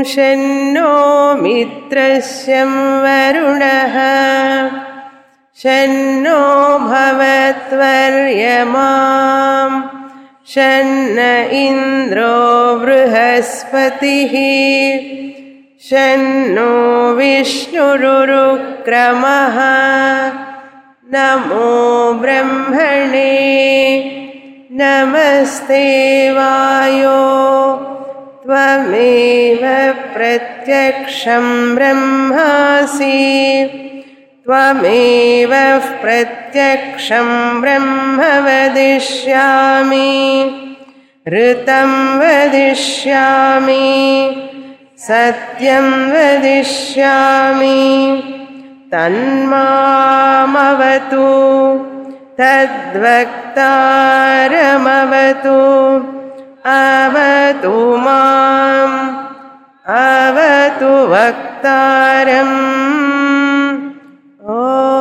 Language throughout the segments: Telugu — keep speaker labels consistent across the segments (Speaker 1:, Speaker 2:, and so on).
Speaker 1: शन्नो मित्रस्यं वरुणः शन्नो भवत्वर्यमां शन्न इन्द्रो बृहस्पतिः शन्नो विष्णुरुरुक्रमः नमो ब्रह्मणे नमस्ते वायो त्वमेव प्रत्यक्षं ब्रह्मासि त्वमेव प्रत्यक्षं ब्रह्म वदिष्यामि ऋतं वदिष्यामि सत्यं वदिष्यामि तन्मामवतु तद्वक्तारमवतु अवतु माम् अवतु वक्तारम् ॐ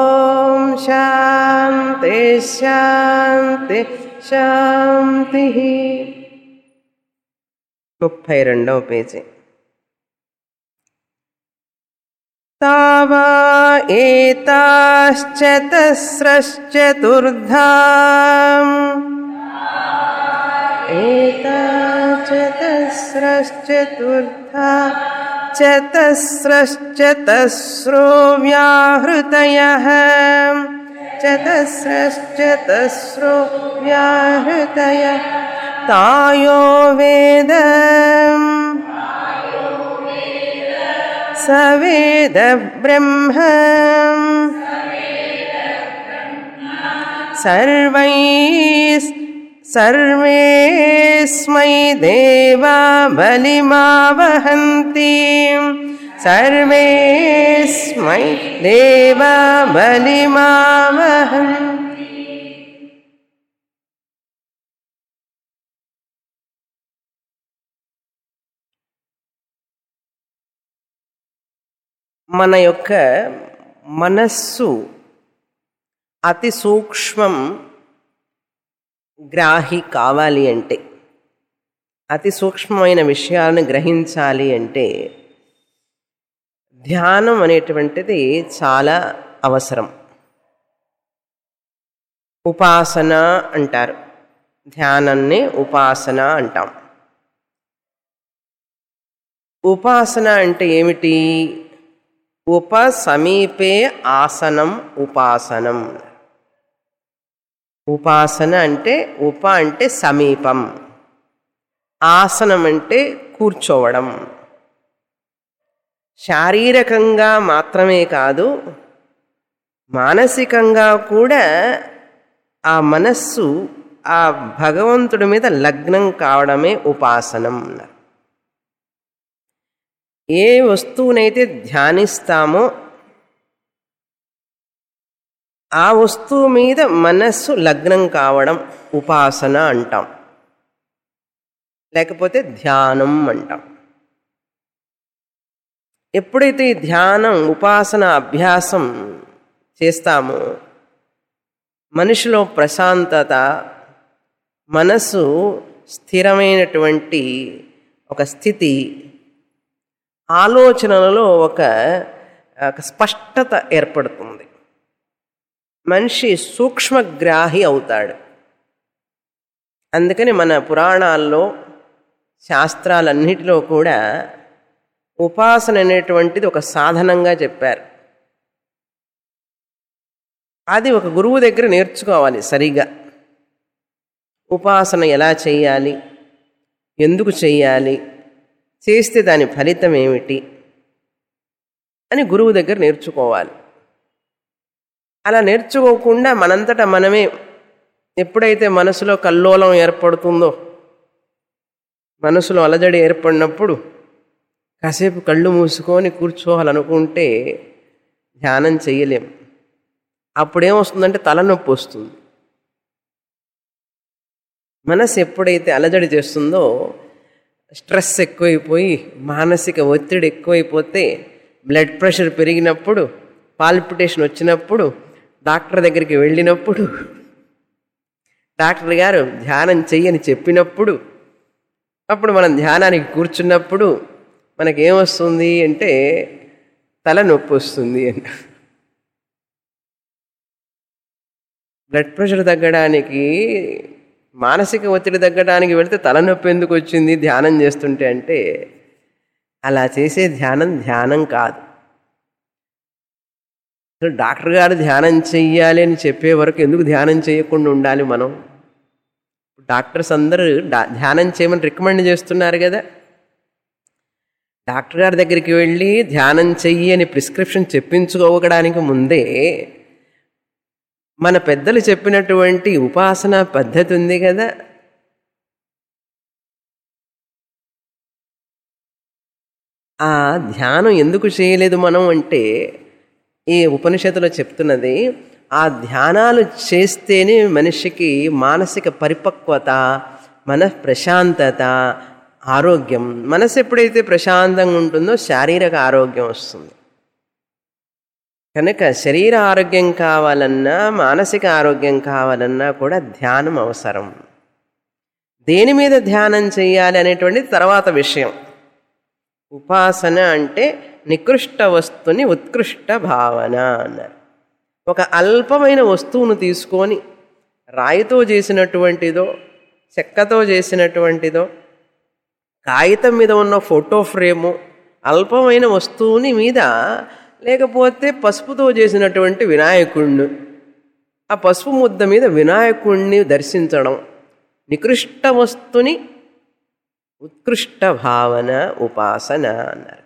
Speaker 1: शान्ति శాంతి శాంతి ముప్పై రెండవ పేజీ తావా ఏతాశ్చతస్రశ్చతుర్ధా एताचतस्रश्चतुर्था चतस्रश्चतस्रो व्याहृतयः चतस्रश्चतस्रो व्याहृतय तायो वेद स वेद ब्रह्म सर्वैः सर्वेस्मै देवा बलिमावहन्ति सर्वेस्मै देवा बलिमावहन्ति మన యొక్క మనస్సు అతి సూక్ష్మం గ్రాహి కావాలి అంటే అతి సూక్ష్మమైన విషయాలను గ్రహించాలి అంటే ధ్యానం అనేటువంటిది చాలా అవసరం ఉపాసన అంటారు ధ్యానాన్ని ఉపాసన అంటాం ఉపాసన అంటే ఏమిటి ఉప సమీపే ఆసనం ఉపాసనం ఉపాసన అంటే ఉప అంటే సమీపం ఆసనం అంటే కూర్చోవడం శారీరకంగా మాత్రమే కాదు మానసికంగా కూడా ఆ మనస్సు ఆ భగవంతుడి మీద లగ్నం కావడమే ఉపాసనం అన్నారు ఏ వస్తువునైతే ధ్యానిస్తామో ఆ వస్తువు మీద మనస్సు లగ్నం కావడం ఉపాసన అంటాం లేకపోతే ధ్యానం అంటాం ఎప్పుడైతే ఈ ధ్యానం ఉపాసన అభ్యాసం చేస్తామో మనిషిలో ప్రశాంతత మనసు స్థిరమైనటువంటి ఒక స్థితి ఆలోచనలలో ఒక ఒక స్పష్టత ఏర్పడుతుంది మనిషి సూక్ష్మగ్రాహి అవుతాడు అందుకని మన పురాణాల్లో శాస్త్రాలన్నిటిలో కూడా ఉపాసన అనేటువంటిది ఒక సాధనంగా చెప్పారు అది ఒక గురువు దగ్గర నేర్చుకోవాలి సరిగా ఉపాసన ఎలా చేయాలి ఎందుకు చేయాలి చేస్తే దాని ఫలితం ఏమిటి అని గురువు దగ్గర నేర్చుకోవాలి అలా నేర్చుకోకుండా మనంతటా మనమే ఎప్పుడైతే మనసులో కల్లోలం ఏర్పడుతుందో మనసులో అలజడి ఏర్పడినప్పుడు కాసేపు కళ్ళు మూసుకొని కూర్చోవాలనుకుంటే ధ్యానం చేయలేం అప్పుడేమొస్తుందంటే తలనొప్పి వస్తుంది మనసు ఎప్పుడైతే అలజడి చేస్తుందో స్ట్రెస్ ఎక్కువైపోయి మానసిక ఒత్తిడి ఎక్కువైపోతే బ్లడ్ ప్రెషర్ పెరిగినప్పుడు పాల్పిటేషన్ వచ్చినప్పుడు డాక్టర్ దగ్గరికి వెళ్ళినప్పుడు డాక్టర్ గారు ధ్యానం చెయ్యని చెప్పినప్పుడు అప్పుడు మనం ధ్యానానికి కూర్చున్నప్పుడు మనకేమొస్తుంది అంటే తల నొప్పి వస్తుంది అని బ్లడ్ ప్రెషర్ తగ్గడానికి మానసిక ఒత్తిడి తగ్గడానికి వెళితే తలనొప్పి ఎందుకు వచ్చింది ధ్యానం చేస్తుంటే అంటే అలా చేసే ధ్యానం ధ్యానం కాదు అసలు డాక్టర్ గారు ధ్యానం చెయ్యాలి అని చెప్పే వరకు ఎందుకు ధ్యానం చేయకుండా ఉండాలి మనం డాక్టర్స్ అందరూ డా- ధ్యానం చేయమని రికమెండ్ చేస్తున్నారు కదా డాక్టర్ గారి దగ్గరికి వెళ్ళి ధ్యానం చెయ్యి అని ప్రిస్క్రిప్షన్ చెప్పించుకోవడానికి ముందే మన పెద్దలు చెప్పినటువంటి ఉపాసన పద్ధతి ఉంది కదా ఆ ధ్యానం ఎందుకు చేయలేదు మనం అంటే ఈ ఉపనిషత్తులో చెప్తున్నది ఆ ధ్యానాలు చేస్తేనే మనిషికి మానసిక పరిపక్వత మన ప్రశాంతత ఆరోగ్యం మనసు ఎప్పుడైతే ప్రశాంతంగా ఉంటుందో శారీరక ఆరోగ్యం వస్తుంది కనుక శరీర ఆరోగ్యం కావాలన్నా మానసిక ఆరోగ్యం కావాలన్నా కూడా ధ్యానం అవసరం దేని మీద ధ్యానం చేయాలి అనేటువంటిది తర్వాత విషయం ఉపాసన అంటే నికృష్ట వస్తుని ఉత్కృష్ట భావన అన్నారు ఒక అల్పమైన వస్తువును తీసుకొని రాయితో చేసినటువంటిదో చెక్కతో చేసినటువంటిదో కాగితం మీద ఉన్న ఫోటో ఫ్రేము అల్పమైన వస్తువుని మీద లేకపోతే పసుపుతో చేసినటువంటి వినాయకుడిని ఆ పసుపు ముద్ద మీద వినాయకుడిని దర్శించడం నికృష్ట వస్తుని ఉత్కృష్ట భావన ఉపాసన అన్నారు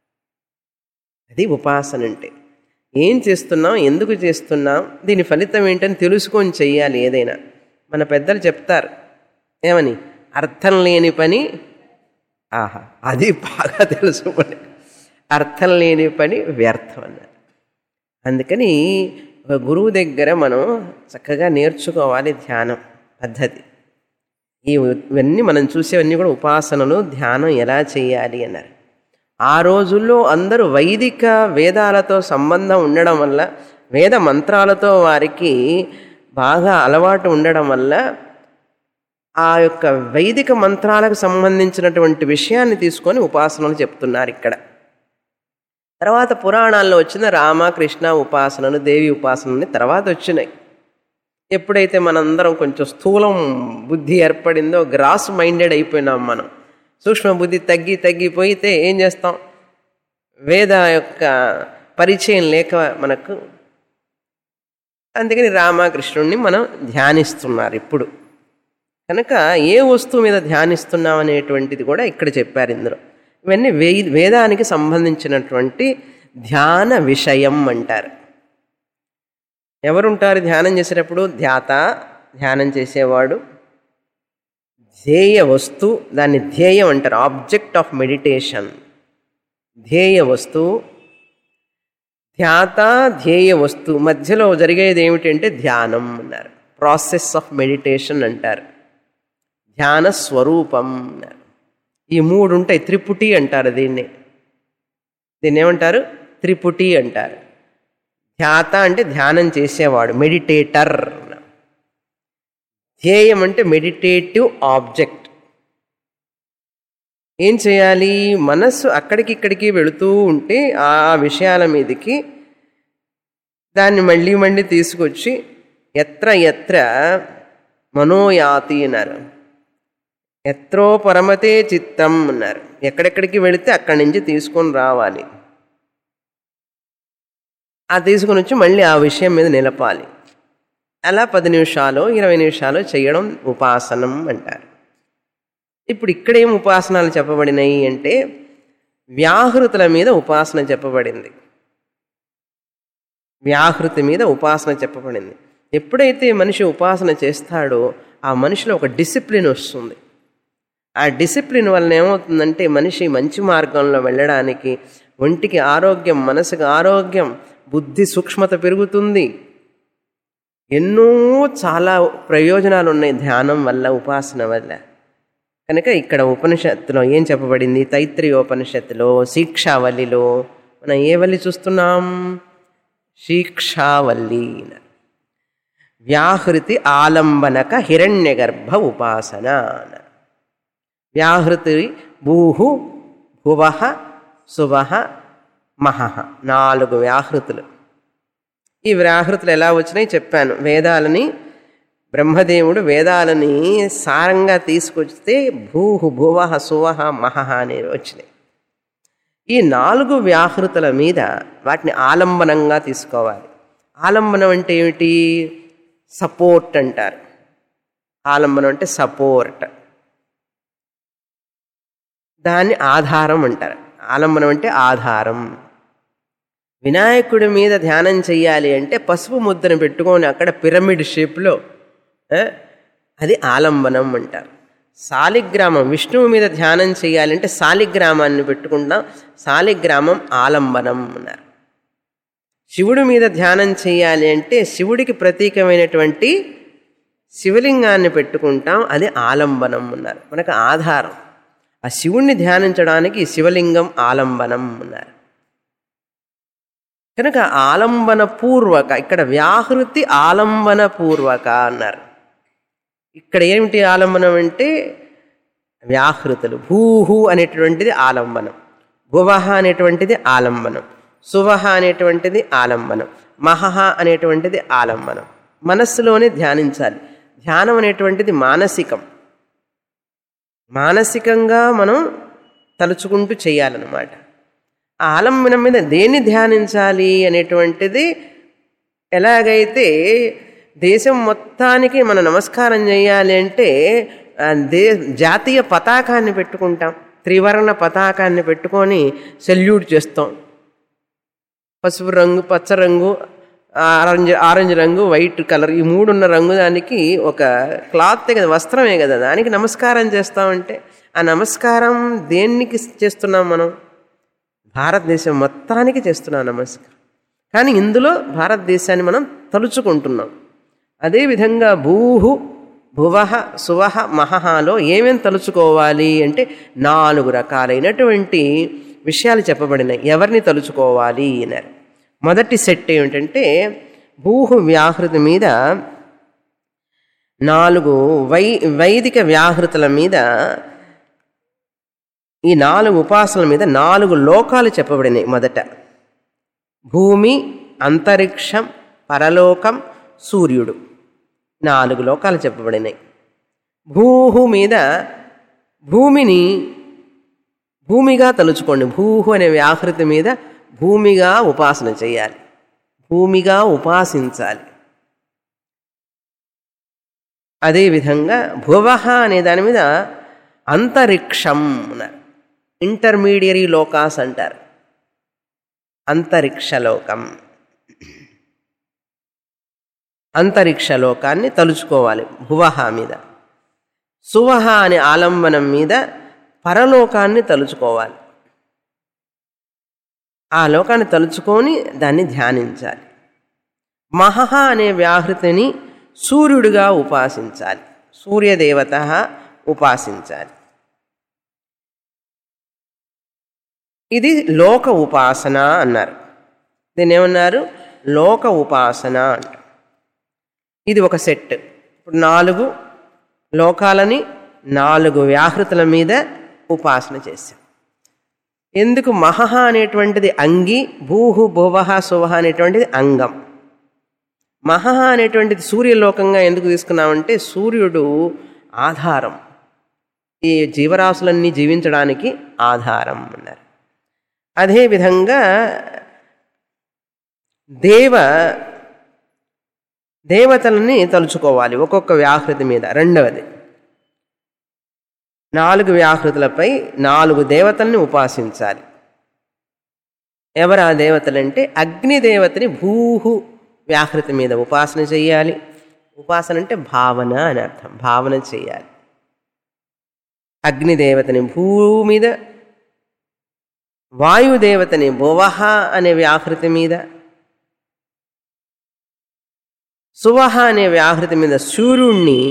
Speaker 1: అది ఉపాసన అంటే ఏం చేస్తున్నాం ఎందుకు చేస్తున్నాం దీని ఫలితం ఏంటని తెలుసుకొని చెయ్యాలి ఏదైనా మన పెద్దలు చెప్తారు ఏమని అర్థం లేని పని ఆహా అది బాగా తెలుసు పని అర్థం లేని పని వ్యర్థం అన్నారు అందుకని ఒక గురువు దగ్గర మనం చక్కగా నేర్చుకోవాలి ధ్యానం పద్ధతి ఈ ఇవన్నీ మనం చూసేవన్నీ కూడా ఉపాసనలు ధ్యానం ఎలా చేయాలి అన్నారు ఆ రోజుల్లో అందరూ వైదిక వేదాలతో సంబంధం ఉండడం వల్ల వేద మంత్రాలతో వారికి బాగా అలవాటు ఉండడం వల్ల ఆ యొక్క వైదిక మంత్రాలకు సంబంధించినటువంటి విషయాన్ని తీసుకొని ఉపాసనలు చెప్తున్నారు ఇక్కడ తర్వాత పురాణాల్లో వచ్చిన రామ కృష్ణ ఉపాసనలు దేవి ఉపాసనలు తర్వాత వచ్చినాయి ఎప్పుడైతే మనందరం కొంచెం స్థూలం బుద్ధి ఏర్పడిందో గ్రాస్ మైండెడ్ అయిపోయినాం మనం సూక్ష్మ బుద్ధి తగ్గి తగ్గిపోయితే ఏం చేస్తాం వేద యొక్క పరిచయం లేక మనకు అందుకని రామకృష్ణుడిని మనం ధ్యానిస్తున్నారు ఇప్పుడు కనుక ఏ వస్తువు మీద ధ్యానిస్తున్నాం అనేటువంటిది కూడా ఇక్కడ చెప్పారు ఇందులో ఇవన్నీ వే వేదానికి సంబంధించినటువంటి ధ్యాన విషయం అంటారు ఎవరుంటారు ధ్యానం చేసేటప్పుడు ధ్యాత ధ్యానం చేసేవాడు ధ్యేయ వస్తు దాన్ని ధ్యేయం అంటారు ఆబ్జెక్ట్ ఆఫ్ మెడిటేషన్ ధ్యేయ వస్తువు ధ్యాత ధ్యేయ వస్తు మధ్యలో జరిగేది ఏమిటంటే ధ్యానం అన్నారు ప్రాసెస్ ఆఫ్ మెడిటేషన్ అంటారు ధ్యాన స్వరూపం అన్నారు ఈ మూడు ఉంటాయి త్రిపుటి అంటారు దీన్ని దీన్ని ఏమంటారు త్రిపుటి అంటారు ధ్యాత అంటే ధ్యానం చేసేవాడు మెడిటేటర్ ధ్యేయం అంటే మెడిటేటివ్ ఆబ్జెక్ట్ ఏం చేయాలి మనస్సు అక్కడికి ఇక్కడికి వెళుతూ ఉంటే ఆ విషయాల మీదకి దాన్ని మళ్ళీ మళ్ళీ తీసుకొచ్చి ఎత్ర ఎత్ర మనోయాతి అన్నారు ఎత్రో పరమతే చిత్తం అన్నారు ఎక్కడెక్కడికి వెళితే అక్కడి నుంచి తీసుకొని రావాలి ఆ తీసుకుని వచ్చి మళ్ళీ ఆ విషయం మీద నిలపాలి అలా పది నిమిషాలు ఇరవై నిమిషాలు చేయడం ఉపాసనం అంటారు ఇప్పుడు ఇక్కడేం ఉపాసనాలు చెప్పబడినాయి అంటే వ్యాహృతుల మీద ఉపాసన చెప్పబడింది వ్యాహృతి మీద ఉపాసన చెప్పబడింది ఎప్పుడైతే మనిషి ఉపాసన చేస్తాడో ఆ మనిషిలో ఒక డిసిప్లిన్ వస్తుంది ఆ డిసిప్లిన్ వలన ఏమవుతుందంటే మనిషి మంచి మార్గంలో వెళ్ళడానికి ఒంటికి ఆరోగ్యం మనసుకు ఆరోగ్యం బుద్ధి సూక్ష్మత పెరుగుతుంది ఎన్నో చాలా ప్రయోజనాలు ఉన్నాయి ధ్యానం వల్ల ఉపాసన వల్ల కనుక ఇక్కడ ఉపనిషత్తులో ఏం చెప్పబడింది తైత్రీయోపనిషత్తులో శిక్షావల్లిలో మనం ఏ వల్లి చూస్తున్నాం శిక్షావల్లి వ్యాహృతి ఆలంబనక హిరణ్యగర్భ ఉపాసన వ్యాహృతి భూహు భువః సువః మహః నాలుగు వ్యాహృతులు ఈ వ్యాహృతులు ఎలా వచ్చినాయి చెప్పాను వేదాలని బ్రహ్మదేవుడు వేదాలని సారంగా తీసుకొస్తే భూహు భువః సువః మహః అనేవి వచ్చినాయి ఈ నాలుగు వ్యాహృతుల మీద వాటిని ఆలంబనంగా తీసుకోవాలి ఆలంబనం అంటే ఏమిటి సపోర్ట్ అంటారు ఆలంబనం అంటే సపోర్ట్ దాన్ని ఆధారం అంటారు ఆలంబనం అంటే ఆధారం వినాయకుడి మీద ధ్యానం చెయ్యాలి అంటే పసుపు ముద్దను పెట్టుకొని అక్కడ పిరమిడ్ షేప్లో ఆ, అది ఆలంబనం అంటారు శాలిగ్రామం విష్ణువు మీద ధ్యానం చేయాలంటే శాలిగ్రామాన్ని పెట్టుకుంటాం శాలిగ్రామం ఆలంబనం అన్నారు శివుడి మీద ధ్యానం చేయాలి అంటే శివుడికి ప్రతీకమైనటువంటి శివలింగాన్ని పెట్టుకుంటాం అది ఆలంబనం అన్నారు మనకు ఆధారం ఆ శివుణ్ణి ధ్యానించడానికి ఈ శివలింగం ఆలంబనం అన్నారు కనుక ఆలంబన పూర్వక ఇక్కడ వ్యాహృతి ఆలంబన పూర్వక అన్నారు ఇక్కడ ఏమిటి ఆలంబనం అంటే వ్యాహృతులు భూహు అనేటువంటిది ఆలంబనం భువహ అనేటువంటిది ఆలంబనం సువహ అనేటువంటిది ఆలంబనం మహహ అనేటువంటిది ఆలంబనం మనస్సులోనే ధ్యానించాలి ధ్యానం అనేటువంటిది మానసికం మానసికంగా మనం తలుచుకుంటూ చేయాలన్నమాట ఆ ఆలంబనం మీద దేన్ని ధ్యానించాలి అనేటువంటిది ఎలాగైతే దేశం మొత్తానికి మనం నమస్కారం చేయాలి అంటే ఆ దే జాతీయ పతాకాన్ని పెట్టుకుంటాం త్రివర్ణ పతాకాన్ని పెట్టుకొని సెల్యూట్ చేస్తాం పసుపు రంగు పచ్చ రంగు ఆరెంజ్ ఆరెంజ్ రంగు వైట్ కలర్ ఈ మూడున్న రంగు దానికి ఒక క్లాత్ కదా వస్త్రమే కదా దానికి నమస్కారం చేస్తామంటే ఆ నమస్కారం దేనికి చేస్తున్నాం మనం భారతదేశం మొత్తానికి చేస్తున్నాం నమస్కారం కానీ ఇందులో భారతదేశాన్ని మనం తలుచుకుంటున్నాం అదేవిధంగా భూహు భువహ సువహ మహహాలో ఏమేం తలుచుకోవాలి అంటే నాలుగు రకాలైనటువంటి విషయాలు చెప్పబడినాయి ఎవరిని తలుచుకోవాలి అన్నారు మొదటి సెట్ ఏమిటంటే భూహు వ్యాహృతి మీద నాలుగు వై వైదిక వ్యాహృతుల మీద ఈ నాలుగు ఉపాసనల మీద నాలుగు లోకాలు చెప్పబడినాయి మొదట భూమి అంతరిక్షం పరలోకం సూర్యుడు నాలుగు లోకాలు చెప్పబడినాయి భూహు మీద భూమిని భూమిగా తలుచుకోండి భూహు అనే వ్యాహృతి మీద భూమిగా ఉపాసన చేయాలి భూమిగా ఉపాసించాలి అదేవిధంగా భువహ అనే దాని మీద అంతరిక్షం అన్నారు ఇంటర్మీడియరీ లోకాస్ అంటారు అంతరిక్ష లోకం అంతరిక్ష లోకాన్ని తలుచుకోవాలి భువహ మీద సువహ అనే ఆలంబనం మీద పరలోకాన్ని తలుచుకోవాలి ఆ లోకాన్ని తలుచుకొని దాన్ని ధ్యానించాలి మహహ అనే వ్యాహృతిని సూర్యుడిగా ఉపాసించాలి సూర్యదేవత ఉపాసించాలి ఇది లోక ఉపాసన అన్నారు దీన్ని ఏమన్నారు లోక ఉపాసన అంట ఇది ఒక సెట్ ఇప్పుడు నాలుగు లోకాలని నాలుగు వ్యాహృతుల మీద ఉపాసన చేశాం ఎందుకు మహహ అనేటువంటిది అంగి భూహు భువహ సువహ అనేటువంటిది అంగం మహహ అనేటువంటిది సూర్యలోకంగా ఎందుకు తీసుకున్నామంటే సూర్యుడు ఆధారం ఈ జీవరాశులన్నీ జీవించడానికి ఆధారం అన్నారు అదేవిధంగా దేవ దేవతలని తలుచుకోవాలి ఒక్కొక్క వ్యాహృతి మీద రెండవది నాలుగు వ్యాహృతులపై నాలుగు దేవతల్ని ఉపాసించాలి ఎవరు ఆ దేవతలంటే అగ్నిదేవతని భూహు వ్యాహృతి మీద ఉపాసన చేయాలి ఉపాసన అంటే భావన అని అర్థం భావన చేయాలి అగ్నిదేవతని భూమి మీద వాయుదేవతని భువహ అనే వ్యాహృతి మీద సువహ అనే వ్యాహృతి మీద సూర్యుణ్ణి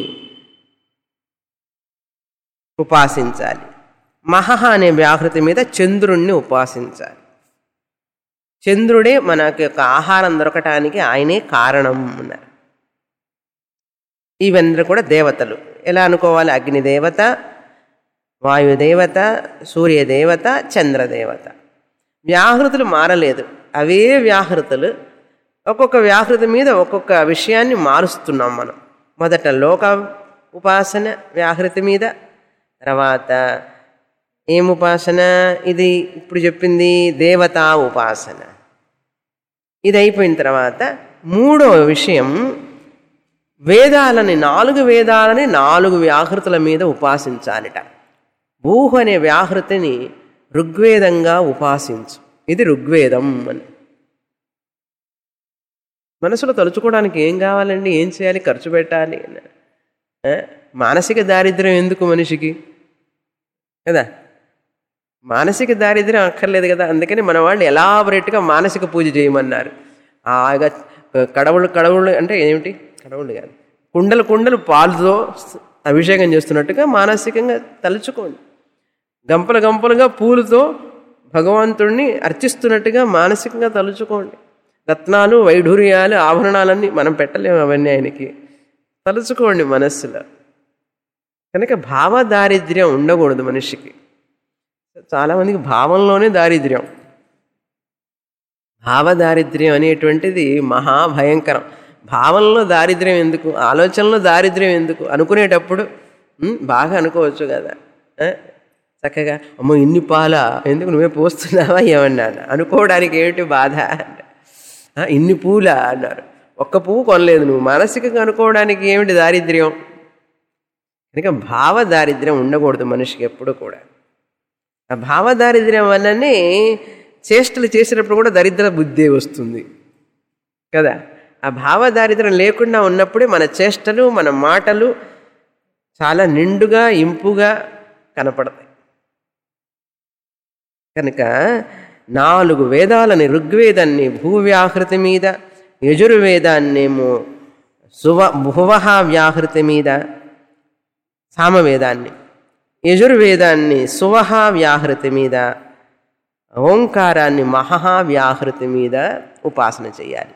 Speaker 1: ఉపాసించాలి మహహ అనే వ్యాహృతి మీద చంద్రుణ్ణి ఉపాసించాలి చంద్రుడే మనకి యొక్క ఆహారం దొరకటానికి ఆయనే కారణం అన్నారు ఇవందరూ కూడా దేవతలు ఎలా అనుకోవాలి అగ్నిదేవత వాయుదేవత సూర్యదేవత చంద్రదేవత వ్యాహృతులు మారలేదు అవే వ్యాహృతులు ఒక్కొక్క వ్యాహృతి మీద ఒక్కొక్క విషయాన్ని మారుస్తున్నాం మనం మొదట లోక ఉపాసన వ్యాహృతి మీద తర్వాత ఏం ఉపాసన ఇది ఇప్పుడు చెప్పింది దేవతా ఉపాసన ఇది అయిపోయిన తర్వాత మూడవ విషయం వేదాలని నాలుగు వేదాలని నాలుగు వ్యాహృతుల మీద ఉపాసించాలిట భూహు అనే వ్యాహృతిని ఋగ్వేదంగా ఉపాసించు ఇది ఋగ్వేదం అని మనసులో తలుచుకోవడానికి ఏం కావాలండి ఏం చేయాలి ఖర్చు పెట్టాలి ఆ? మానసిక దారిద్ర్యం ఎందుకు మనిషికి కదా మానసిక దారిద్ర్యం అక్కర్లేదు కదా అందుకని మన వాళ్ళు ఎలాబరేట్గా మానసిక పూజ చేయమన్నారు ఆగా కడవులు కడవులు అంటే ఏమిటి కడవులు కాదు కుండలు కుండలు పాలుతో అభిషేకం చేస్తున్నట్టుగా మానసికంగా తలుచుకోండి గంపలు గంపలుగా పూలతో భగవంతుణ్ణి అర్చిస్తున్నట్టుగా మానసికంగా తలుచుకోండి రత్నాలు వైఢూర్యాలు ఆభరణాలన్నీ మనం పెట్టలేము అవన్నీ ఆయనకి తలుచుకోండి మనస్సులో కనుక భావ దారిద్ర్యం ఉండకూడదు మనిషికి చాలామందికి భావంలోనే దారిద్ర్యం భావ దారిద్ర్యం అనేటువంటిది మహాభయంకరం భావంలో దారిద్ర్యం ఎందుకు ఆలోచనలో దారిద్ర్యం ఎందుకు అనుకునేటప్పుడు ఉమ్, బాగా అనుకోవచ్చు కదా ఆ? చక్కగా అమ్మో ఇన్ని పాల ఎందుకు నువ్వే పోస్తున్నావా ఏమన్నాను అనుకోవడానికి ఏమిటి బాధ అంటే "ఆ, ఇన్ని పూల అన్నారు ఒక్క పువ్వు కొనలేదు నువ్వు మానసికంగా అనుకోవడానికి ఏమిటి దారిద్ర్యం కనుక భావ దారిద్ర్యం ఉండకూడదు మనిషికి ఎప్పుడు కూడా ఆ భావ దారిద్ర్యం వల్లనే చేష్టలు చేసినప్పుడు కూడా దరిద్ర బుద్ధి వస్తుంది కదా ఆ భావ దారిద్ర్యం లేకుండా ఉన్నప్పుడే మన చేష్టలు మన మాటలు చాలా నిండుగా ఇంపుగా కనపడతాయి కనుక నాలుగు వేదాలని ఋగ్వేదాన్ని భూవ్యాహృతి మీద యజుర్వేదాన్నేమో సువ భువహ వ్యాహృతి మీద సామవేదాన్ని యజుర్వేదాన్ని సువహ వ్యాహృతి మీద ఓంకారాన్ని మహా వ్యాహృతి మీద ఉపాసన చేయాలి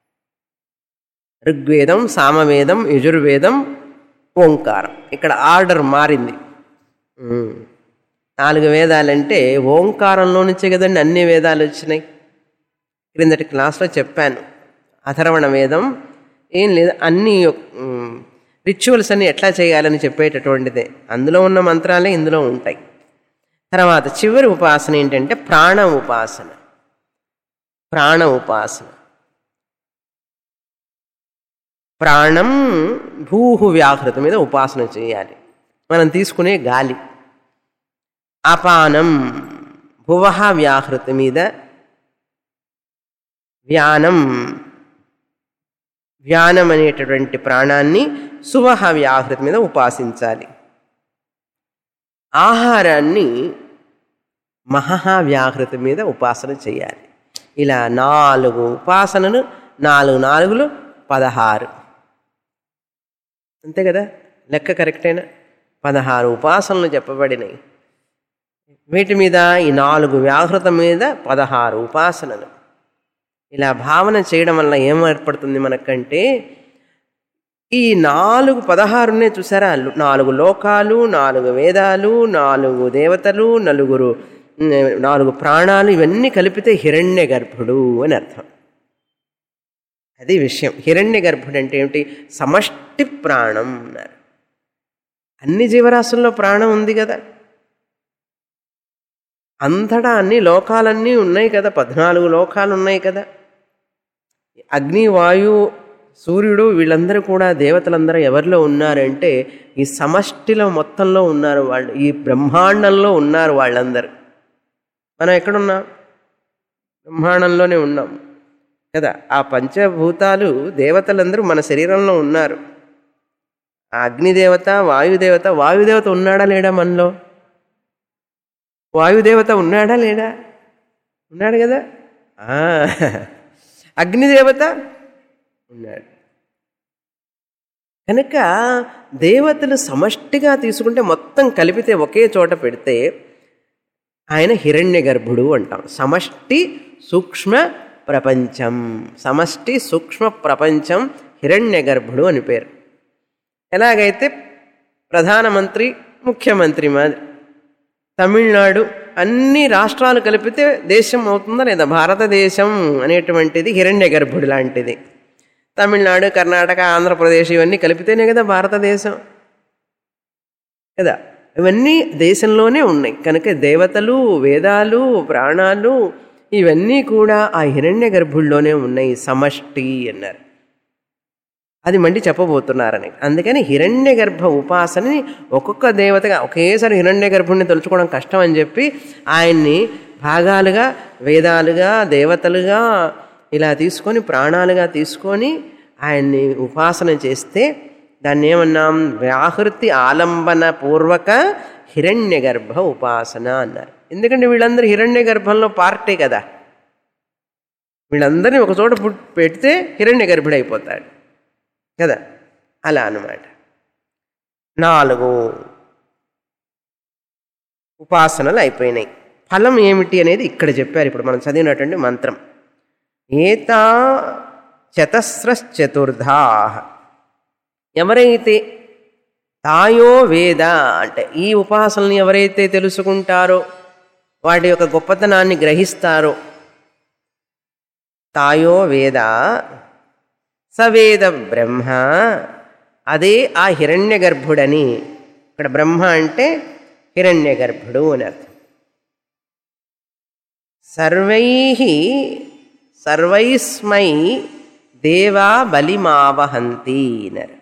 Speaker 1: ఋగ్వేదం సామవేదం యజుర్వేదం ఓంకారం ఇక్కడ ఆర్డర్ మారింది ఉమ్. నాలుగు వేదాలంటే ఓంకారంలో నుంచే కదండి అన్ని వేదాలు వచ్చినాయి క్రిందటి క్లాస్లో చెప్పాను అథర్వణ వేదం ఏం లేదు అన్ని రిచువల్స్ అన్ని ఎట్లా చేయాలని చెప్పేటటువంటిదే అందులో ఉన్న మంత్రాలే ఇందులో ఉంటాయి తర్వాత చివరి ఉపాసన ఏంటంటే ప్రాణ ఉపాసన ప్రాణ ఉపాసన ప్రాణం భూహు వ్యాహృతి మీద ఉపాసన చేయాలి మనం తీసుకునే గాలి అపానం భువహ వ్యాహృతి మీద వ్యానం వ్యానం అనేటటువంటి ప్రాణాన్ని సువహ వ్యాహృతి మీద ఉపాసించాలి ఆహారాన్ని మహహ వ్యాహృతి మీద ఉపాసన చేయాలి ఇలా నాలుగు ఉపాసనలు నాలుగు నాలుగులు పదహారు అంతే కదా లెక్క కరెక్టేనా పదహారు ఉపాసనలు చెప్పబడినాయి వీటి మీద ఈ నాలుగు వ్యాహృతం మీద పదహారు ఉపాసనలు ఇలా భావన చేయడం వల్ల ఏం ఏర్పడుతుంది మనకంటే ఈ నాలుగు పదహారునే చూసారా నాలుగు లోకాలు నాలుగు వేదాలు నాలుగు దేవతలు నలుగురు ఉమ్, నాలుగు ప్రాణాలు ఇవన్నీ కలిపితే హిరణ్య గర్భుడు అని అర్థం అది విషయం హిరణ్య గర్భుడు అంటే ఏమిటి సమష్టి ప్రాణం అన్నారు అన్ని జీవరాశుల్లో ప్రాణం ఉంది కదా అంతటా అన్ని లోకాలన్నీ ఉన్నాయి కదా పద్నాలుగు లోకాలు ఉన్నాయి కదా అగ్ని వాయు సూర్యుడు వీళ్ళందరూ కూడా దేవతలందరూ ఎవరిలో ఉన్నారంటే ఈ సమష్టిలో మొత్తంలో ఉన్నారు వాళ్ళు ఈ బ్రహ్మాండంలో ఉన్నారు వాళ్ళందరూ మనం ఎక్కడున్నాం బ్రహ్మాండంలోనే ఉన్నాం కదా ఆ పంచభూతాలు దేవతలందరూ మన శరీరంలో ఉన్నారు ఆ అగ్నిదేవత వాయుదేవత వాయుదేవత ఉన్నాడా లేడా మనలో వాయుదేవత ఉన్నాడా లేడా ఉన్నాడు కదా ఆ, అగ్నిదేవత ఉన్నాడు కనుక దేవతలు సమష్టిగా తీసుకుంటే మొత్తం కలిపితే ఒకే చోట పెడితే ఆయన హిరణ్య గర్భుడు అంటాం సమష్టి సూక్ష్మ ప్రపంచం సమష్టి సూక్ష్మ ప్రపంచం హిరణ్య గర్భుడు అని పేరు ఎలాగైతే ప్రధానమంత్రి ముఖ్యమంత్రి మాదిరి తమిళనాడు అన్ని రాష్ట్రాలు కలిపితే దేశం అవుతుందా లేదా భారతదేశం అనేటువంటిది హిరణ్య గర్భుడు లాంటిది తమిళనాడు కర్ణాటక ఆంధ్రప్రదేశ్ ఇవన్నీ కలిపితేనే కదా భారతదేశం కదా ఇవన్నీ దేశంలోనే ఉన్నాయి కనుక దేవతలు వేదాలు ప్రాణాలు ఇవన్నీ కూడా ఆ హిరణ్య గర్భుల్లోనే ఉన్నాయి సమష్టి అన్నారు అది మళ్ళీ చెప్పబోతున్నారని అందుకని హిరణ్య గర్భ ఉపాసనని ఒక్కొక్క దేవతగా ఒకేసారి హిరణ్య గర్భుడిని తలుచుకోవడం కష్టం అని చెప్పి ఆయన్ని భాగాలుగా వేదాలుగా దేవతలుగా ఇలా తీసుకొని ప్రాణాలుగా తీసుకొని ఆయన్ని ఉపాసన చేస్తే దాన్ని ఏమన్నాం వ్యాహృతి ఆలంబన పూర్వక హిరణ్య గర్భ ఉపాసన అన్నారు ఎందుకంటే వీళ్ళందరూ హిరణ్య గర్భంలో పార్టే కదా వీళ్ళందరినీ ఒక చోట పుట్- పెడితే హిరణ్య గర్భుడైపోతాడు కదా అలా అన్నమాట నాలుగు ఉపాసనలు అయిపోయినాయి ఫలం ఏమిటి అనేది ఇక్కడ చెప్పారు ఇప్పుడు మనం చదివినటువంటి మంత్రం ఏతా చతస్రశ్చతుర్ధా ఎవరైతే తాయో వేద అంటే ఈ ఉపాసనల్ని ఎవరైతే తెలుసుకుంటారో వాటి యొక్క గొప్పతనాన్ని గ్రహిస్తారో తాయో వేద సవేద బ్రహ్మ అదే ఆ హిరణ్య గర్భుడని ఇక్కడ బ్రహ్మ అంటే హిరణ్య గర్భుడు అని అర్థం సర్వై సర్వైస్మై దేవా బలిమావహంతి అన్నారు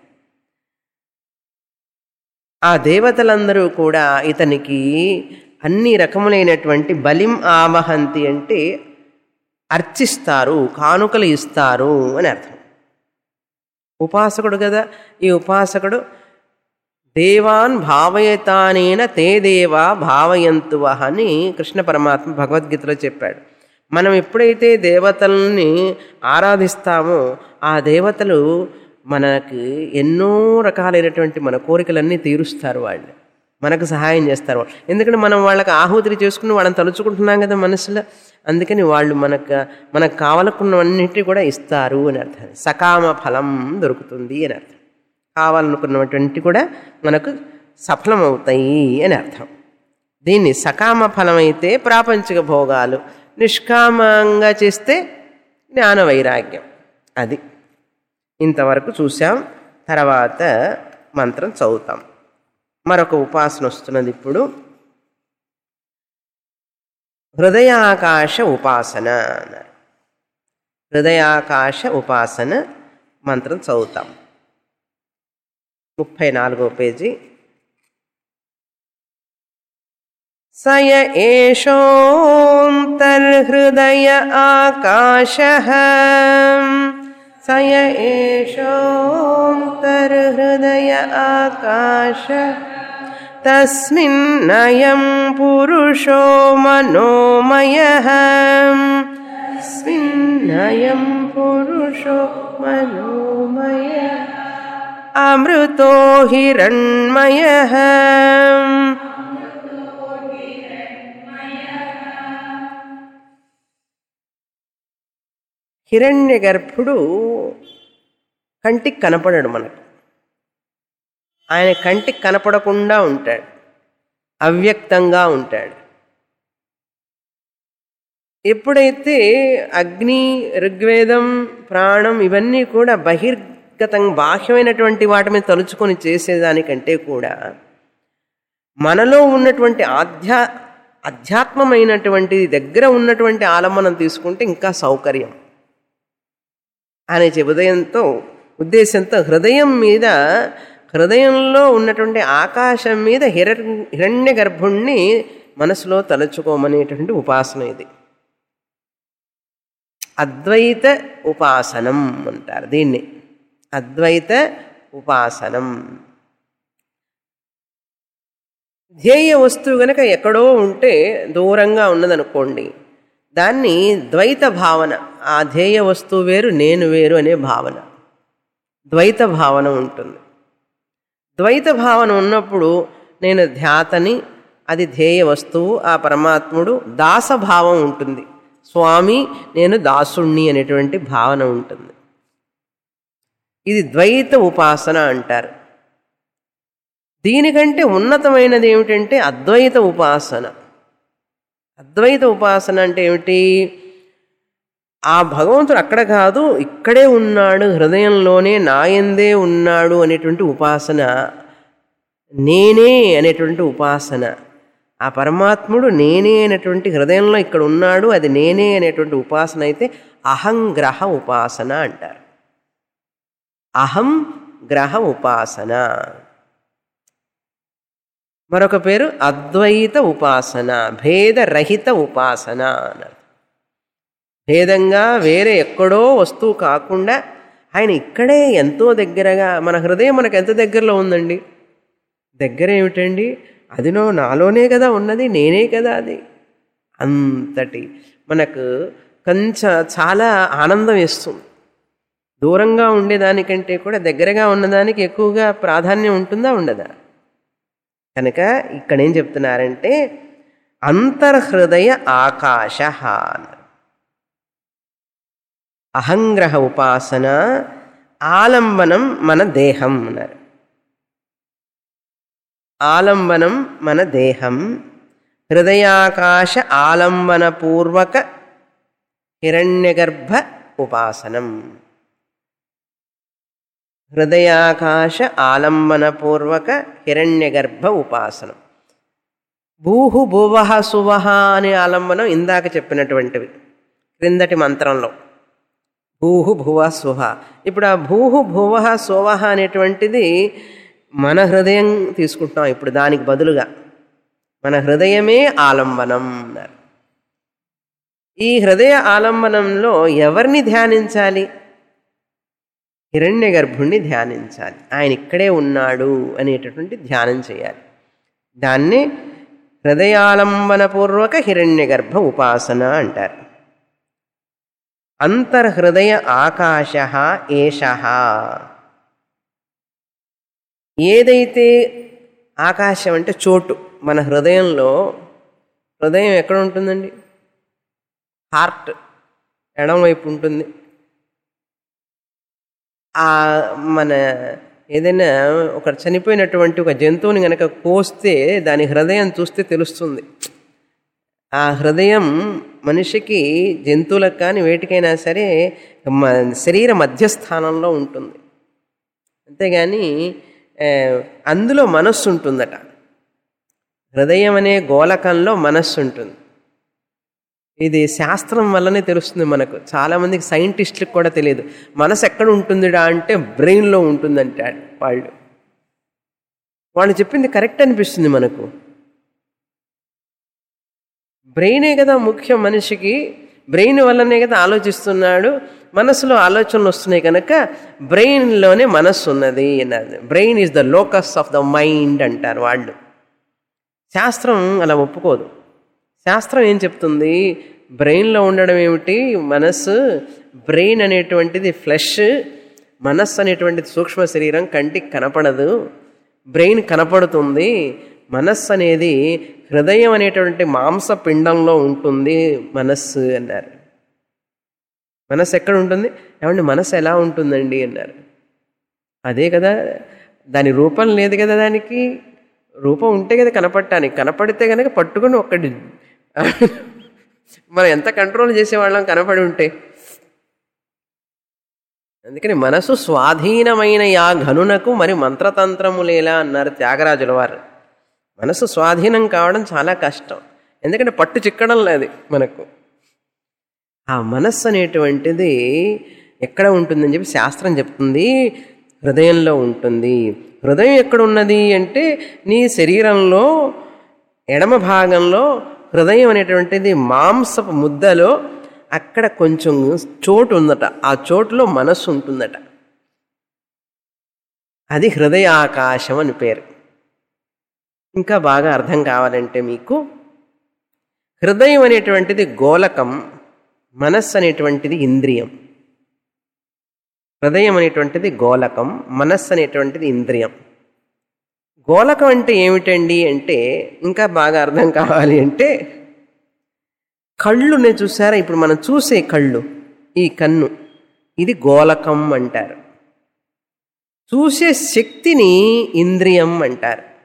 Speaker 1: ఆ దేవతలందరూ కూడా ఇతనికి అన్ని రకములైనటువంటి బలిం ఆవహంతి అంటే అర్చిస్తారు కానుకలు ఇస్తారు అని అర్థం ఉపాసకుడు కదా ఈ ఉపాసకుడు దేవాన్ భావయతానేన తే దేవా భావయంతువ అని కృష్ణ పరమాత్మ భగవద్గీతలో చెప్పాడు మనం ఎప్పుడైతే దేవతల్ని ఆరాధిస్తామో ఆ దేవతలు మనకి ఎన్నో రకాలైనటువంటి మన కోరికలన్నీ తీరుస్తారు వాళ్ళు మనకు సహాయం చేస్తారు వాళ్ళు. ఎందుకంటే మనం వాళ్ళకి ఆహుతి చేసుకుని వాళ్ళని తలుచుకుంటున్నాం కదా మనసులో అందుకని వాళ్ళు మనకు మనకు కావాలనుకున్నవన్నిటి కూడా ఇస్తారు అని అర్థం సకామ ఫలం దొరుకుతుంది అని అర్థం కావాలనుకున్నటువంటి కూడా మనకు సఫలమవుతాయి అని అర్థం దీన్ని సకామ ఫలమైతే ప్రాపంచిక భోగాలు నిష్కామంగా చేస్తే జ్ఞాన వైరాగ్యం అది ఇంతవరకు చూసాం తర్వాత మంత్రం చదువుతాం మరొక ఉపాసన వస్తున్నది ఇప్పుడు హృదయాకాశ ఉపాసన అన్నారు హృదయాకాశ ఉపాసన మంత్రం చదువుతాం ముప్పై నాలుగో పేజీ సయ ఏషోంతర్హృదయ ఆకాశ సయ ఏషోంతర్హృదయ ఆకాశ తస్మిన్నయం పురుషో మనోమయ తస్మిన్నయం పురుషో మనోమయ అమృతో హిరణ్మయ హిరణ్య గర్భుడు కంటికి కనపడడు మనకు ఆయన కంటికి కనపడకుండా ఉంటాడు అవ్యక్తంగా ఉంటాడు ఎప్పుడైతే అగ్ని ఋగ్వేదం ప్రాణం ఇవన్నీ కూడా బహిర్గతం బాహ్యమైనటువంటి వాటి మీద తలుచుకొని చేసేదానికంటే కూడా మనలో ఉన్నటువంటి ఆధ్యా అధ్యాత్మమైనటువంటి దగ్గర ఉన్నటువంటి ఆలంబనం తీసుకుంటే ఇంకా సౌకర్యం అనే ఉదయంతో ఉద్దేశంతో హృదయం మీద హృదయంలో ఉన్నటువంటి ఆకాశం మీద హిర హిరణ్య గర్భుణ్ణి మనసులో తలుచుకోమనేటువంటి ఉపాసన ఇది అద్వైత ఉపాసనం అంటారు దీన్ని అద్వైత ఉపాసనం ధ్యేయ వస్తువు గనక ఎక్కడో ఉంటే దూరంగా ఉన్నదనుకోండి దాన్ని ద్వైత భావన ఆ ధ్యేయ వస్తువు వేరు నేను వేరు అనే భావన ద్వైత భావన ఉంటుంది ద్వైత భావన ఉన్నప్పుడు నేను ధ్యాతని అది ధ్యేయ వస్తువు ఆ పరమాత్ముడు దాసభావం ఉంటుంది స్వామి నేను దాసుణ్ణి అనేటువంటి భావన ఉంటుంది ఇది ద్వైత ఉపాసన అంటారు దీనికంటే ఉన్నతమైనది ఏమిటంటే అద్వైత ఉపాసన అద్వైత ఉపాసన అంటే ఏమిటి ఆ భగవంతుడు అక్కడ కాదు ఇక్కడే ఉన్నాడు హృదయంలోనే నాయందే ఉన్నాడు అనేటువంటి ఉపాసన నేనే అనేటువంటి ఉపాసన ఆ పరమాత్ముడు నేనే అనేటువంటి హృదయంలో ఇక్కడ ఉన్నాడు అది నేనే అనేటువంటి ఉపాసన అయితే అహంగ్రహ ఉపాసన అంటారు అహం గ్రహ ఉపాసన మరొక పేరు అద్వైత ఉపాసన భేదరహిత ఉపాసన అన్నారు భేదంగా వేరే ఎక్కడో వస్తువు కాకుండా ఆయన ఇక్కడే ఎంతో దగ్గరగా మన హృదయం మనకు ఎంత దగ్గరలో ఉందండి దగ్గర ఏమిటండి అదినో నాలోనే కదా ఉన్నది నేనే కదా అది అంతటి మనకు కొంచెం చాలా ఆనందం ఇస్తుంది దూరంగా ఉండేదానికంటే కూడా దగ్గరగా ఉన్నదానికి ఎక్కువగా ప్రాధాన్యం ఉంటుందా ఉండదా కనుక ఇక్కడ ఏం చెప్తున్నారంటే అంతర్హృదయ ఆకాశ అన్నారు అహంగ్రహ ఉపాసన ఆలంబనం మన దేహం అన్నారు ఆలంబనం మన దేహం హృదయాకాశ ఆలంబనపూర్వక హిరణ్యగర్భ ఉపాసనం హృదయాకాశ ఆలంబనపూర్వక హిరణ్యగర్భ ఉపాసనం భూహు భువహ సువహ అనే ఆలంబనం ఇందాక చెప్పినటువంటివి క్రిందటి మంత్రంలో భూహు భువ సుహ ఇప్పుడు ఆ భూహు భువహ సువహ అనేటువంటిది మన హృదయం తీసుకుంటున్నాం ఇప్పుడు దానికి బదులుగా మన హృదయమే ఆలంబనం అన్నారు ఈ హృదయ ఆలంబనంలో ఎవరిని ధ్యానించాలి హిరణ్య గర్భుణ్ణి ధ్యానించాలి ఆయన ఇక్కడే ఉన్నాడు అనేటటువంటి ధ్యానం చేయాలి దాన్ని హృదయాలంబనపూర్వక హిరణ్య గర్భ ఉపాసన అంటారు అంతర్హృదయ ఆకాశ ఏష ఏదైతే ఆకాశం అంటే చోటు మన హృదయంలో హృదయం ఎక్కడ ఉంటుందండి హార్ట్ ఎడం వైపు ఉంటుంది ఆ మన ఏదైనా ఒక చనిపోయినటువంటి ఒక జంతువుని కనుక కోస్తే దాని హృదయం చూస్తే తెలుస్తుంది ఆ హృదయం మనిషికి జంతువులకు కానీ వేటికైనా సరే మ- శరీర మధ్యస్థానంలో ఉంటుంది అంతేగాని ఆ, అందులో మనస్సు ఉంటుందట హృదయం అనే గోళకంలో మనస్సు ఉంటుంది ఇది శాస్త్రం వల్లనే తెలుస్తుంది మనకు చాలామందికి సైంటిస్టులకు కూడా తెలియదు మనసు ఎక్కడ ఉంటుందిడా అంటే బ్రెయిన్లో ఉంటుందంటాడు వాళ్ళు వాళ్ళు చెప్పింది కరెక్ట్ అనిపిస్తుంది మనకు బ్రెయినే కదా ముఖ్యం మనిషికి బ్రెయిన్ వల్లనే కదా ఆలోచిస్తున్నాడు మనసులో ఆలోచనలు వస్తున్నాయి కనుక బ్రెయిన్లోనే మనస్సు ఉన్నది అన్నది brain is the locus of the mind అంటారు వాళ్ళు శాస్త్రం అలా ఒప్పుకోదు శాస్త్రం ఏం చెప్తుంది బ్రెయిన్లో ఉండడం ఏమిటి మనస్సు బ్రెయిన్ అనేటువంటిది ఫ్లెష్ మనస్సు అనేటువంటిది సూక్ష్మ శరీరం కంటికి కనపడదు బ్రెయిన్ కనపడుతుంది మనస్సు అనేది హృదయం అనేటువంటి మాంస పిండంలో ఉంటుంది మనస్సు అన్నారు మనస్సు ఎక్కడ ఉంటుంది ఏమండి మనస్సు ఎలా ఉంటుందండి అన్నారు అదే కదా దాని రూపం లేదు కదా దానికి రూపం ఉంటే కదా కనపడటానికి కనపడితే కనుక పట్టుకొని ఒక్కటి మనం ఎంత కంట్రోల్ చేసేవాళ్ళం కనపడి ఉంటే అందుకని మనసు స్వాధీనమైన యా ఘనునకు మరి మంత్రతంత్రములేలా అన్నారు త్యాగరాజుల వారు మనసు స్వాధీనం కావడం చాలా కష్టం ఎందుకంటే పట్టు చిక్కడం లేదు మనకు ఆ మనస్సు అనేటువంటిది ఎక్కడ ఉంటుందని చెప్పి శాస్త్రం చెప్తుంది హృదయంలో ఉంటుంది హృదయం ఎక్కడ ఉన్నది అంటే నీ శరీరంలో ఎడమ భాగంలో హృదయం అనేటువంటిది మాంసపు ముద్దలో అక్కడ కొంచెం చోటు ఉందట ఆ చోటులో మనస్సు ఉంటుందట అది హృదయాకాశం అని పేరు ఇంకా బాగా అర్థం కావాలంటే మీకు హృదయం అనేటువంటిది గోలకం మనస్సు అనేటువంటిది ఇంద్రియం హృదయం అనేటువంటిది గోలకం మనస్సు అనేటువంటిది ఇంద్రియం గోలకం అంటే ఏమిటండి అంటే ఇంకా బాగా అర్థం కావాలి అంటే కళ్ళునే చూసారా ఇప్పుడు మనం చూసే కళ్ళు ఈ కన్ను ఇది గోలకం అంటారు చూసే శక్తిని ఇంద్రియం అంటారు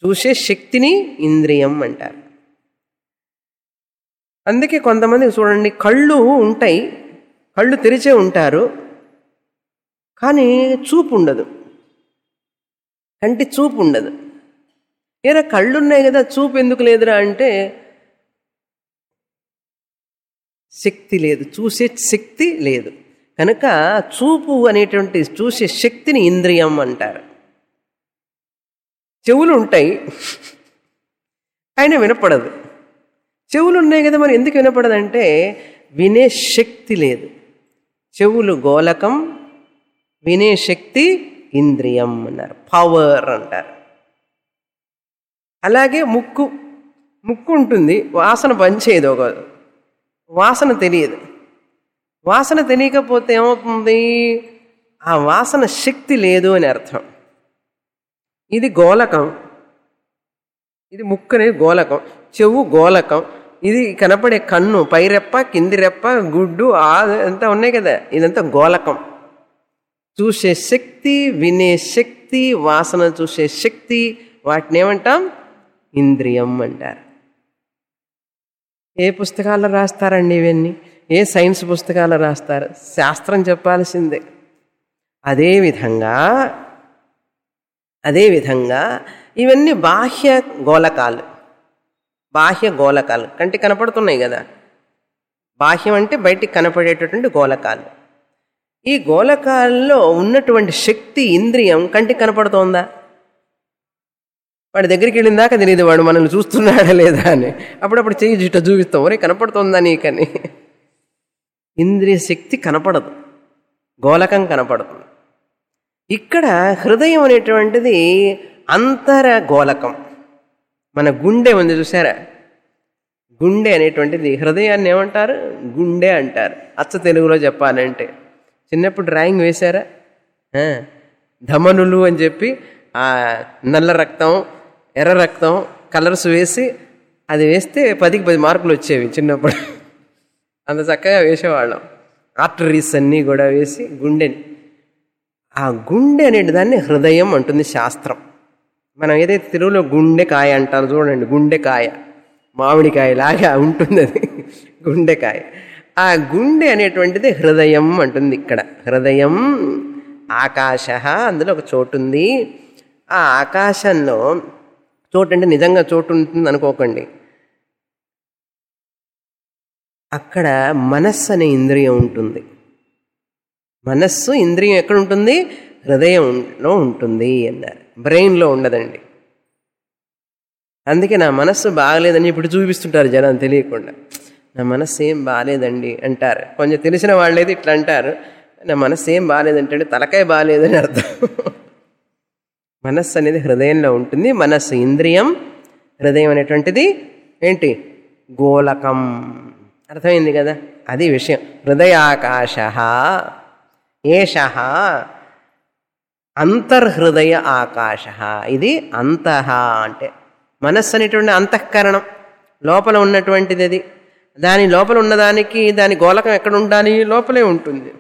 Speaker 1: చూసే శక్తిని ఇంద్రియం అంటారు అందుకే కొంతమంది చూడండి కళ్ళు ఉంటాయి కళ్ళు తెరిచే ఉంటారు కానీ చూపు ఉండదు కంటి చూపు ఉండదు ఏరా కళ్ళు ఉన్నాయి కదా చూపు ఎందుకు లేదురా అంటే శక్తి లేదు చూసే శక్తి లేదు కనుక చూపు అనేటువంటి చూసే శక్తిని ఇంద్రియం అంటారు చెవులు ఉంటాయి ఆయన వినపడదు చెవులు ఉన్నాయి కదా మరి ఎందుకు వినపడదంటే వినే శక్తి లేదు చెవులు గోలకం వినే శక్తి ఇంద్రియం అన్నారు పవర్ అంటారు అలాగే ముక్కు ముక్కు ఉంటుంది వాసన పనిచేయదు ఒక వాసన తెలియదు వాసన తెలియకపోతే ఏమవుతుంది ఆ వాసన శక్తి లేదు అని అర్థం ఇది గోలకం ఇది ముక్కు అనేది గోలకం చెవు గోలకం ఇది కనపడే కన్ను పైరెప్ప కింది రెప్ప గుడ్డు ఆ అంతా ఉన్నాయి కదా ఇదంతా గోలకం చూసే శక్తి వినే శక్తి వాసన చూసే శక్తి వాటిని ఏమంటాం ఇంద్రియం అంటారు ఏ పుస్తకాల్లో రాస్తారండి ఇవన్నీ ఏ సైన్స్ పుస్తకాల్లో రాస్తారు శాస్త్రం చెప్పాల్సిందే అదేవిధంగా అదేవిధంగా ఇవన్నీ బాహ్య గోలకాలు బాహ్య గోలకాలు కంటి కనపడుతున్నాయి కదా బాహ్యం అంటే బయటికి కనపడేటటువంటి గోలకాలు ఈ గోలకాల్లో ఉన్నటువంటి శక్తి ఇంద్రియం కంటికి కనపడుతోందా వాడి దగ్గరికి వెళ్ళిన దాకా తెలియదు వాడు మనల్ని చూస్తున్నాడా లేదా అని అప్పుడప్పుడు చెయ్యి జిట్ట చూపిస్తాం ఒరే కనపడుతోందా నీకని ఇంద్రియ శక్తి కనపడదు గోలకం కనపడుతుంది ఇక్కడ హృదయం అనేటువంటిది అంతర గోలకం మన గుండె ఉంది చూసారా గుండె అనేటువంటిది హృదయాన్ని ఏమంటారు గుండె అంటారు అచ్చ తెలుగులో చెప్పాలంటే చిన్నప్పుడు డ్రాయింగ్ వేశారా ఆ, ధమనులు అని చెప్పి ఆ నల్ల రక్తం ఎర్ర రక్తం కలర్స్ వేసి అది వేస్తే పదికి పది మార్కులు వచ్చేవి చిన్నప్పుడు అంత చక్కగా వేసేవాళ్ళం ఆర్టరీస్ అన్నీ కూడా వేసి గుండెని ఆ గుండె అనే దాన్ని హృదయం అంటుంది శాస్త్రం మనం ఏదైతే తెలుగులో గుండెకాయ అంటారు చూడండి గుండెకాయ మామిడికాయ లాగా ఉంటుంది అది గుండెకాయ ఆ గుండె అనేటువంటిది హృదయం అంటుంది ఇక్కడ హృదయం ఆకాశ అందులో ఒక చోటు ఉంది ఆ ఆకాశంలో చోటు అంటే నిజంగా చోటు ఉంటుంది అనుకోకండి అక్కడ మనస్సు అనే ఇంద్రియం ఉంటుంది మనస్సు ఇంద్రియం ఎక్కడ ఉంటుంది హృదయంలో ఉంటుంది అన్నారు బ్రెయిన్లో ఉండదండి అందుకే నా మనస్సు బాగలేదని ఇప్పుడు చూపిస్తుంటారు జనం తెలియకుండా నా మనస్సు ఏం బాగాలేదండి అంటారు కొంచెం తెలిసిన వాళ్ళైతే ఇట్లా అంటారు నా మనస్సు ఏం బాగాలేదంటే తలకాయ బాగాలేదని అర్థం మనస్సు అనేది హృదయంలో ఉంటుంది మనస్సు ఇంద్రియం హృదయం అనేటువంటిది ఏంటి గోలకం అర్థమైంది కదా అది విషయం హృదయాకాశ ఏష అంతర్హృదయ ఆకాశ ఇది అంతః అంటే మనస్సు అనేటువంటి అంతఃకరణం లోపల ఉన్నటువంటిది అది దాని లోపల ఉన్నదానికి దాని గోలకం ఎక్కడ ఉండాలి లోపలే ఉంటుంది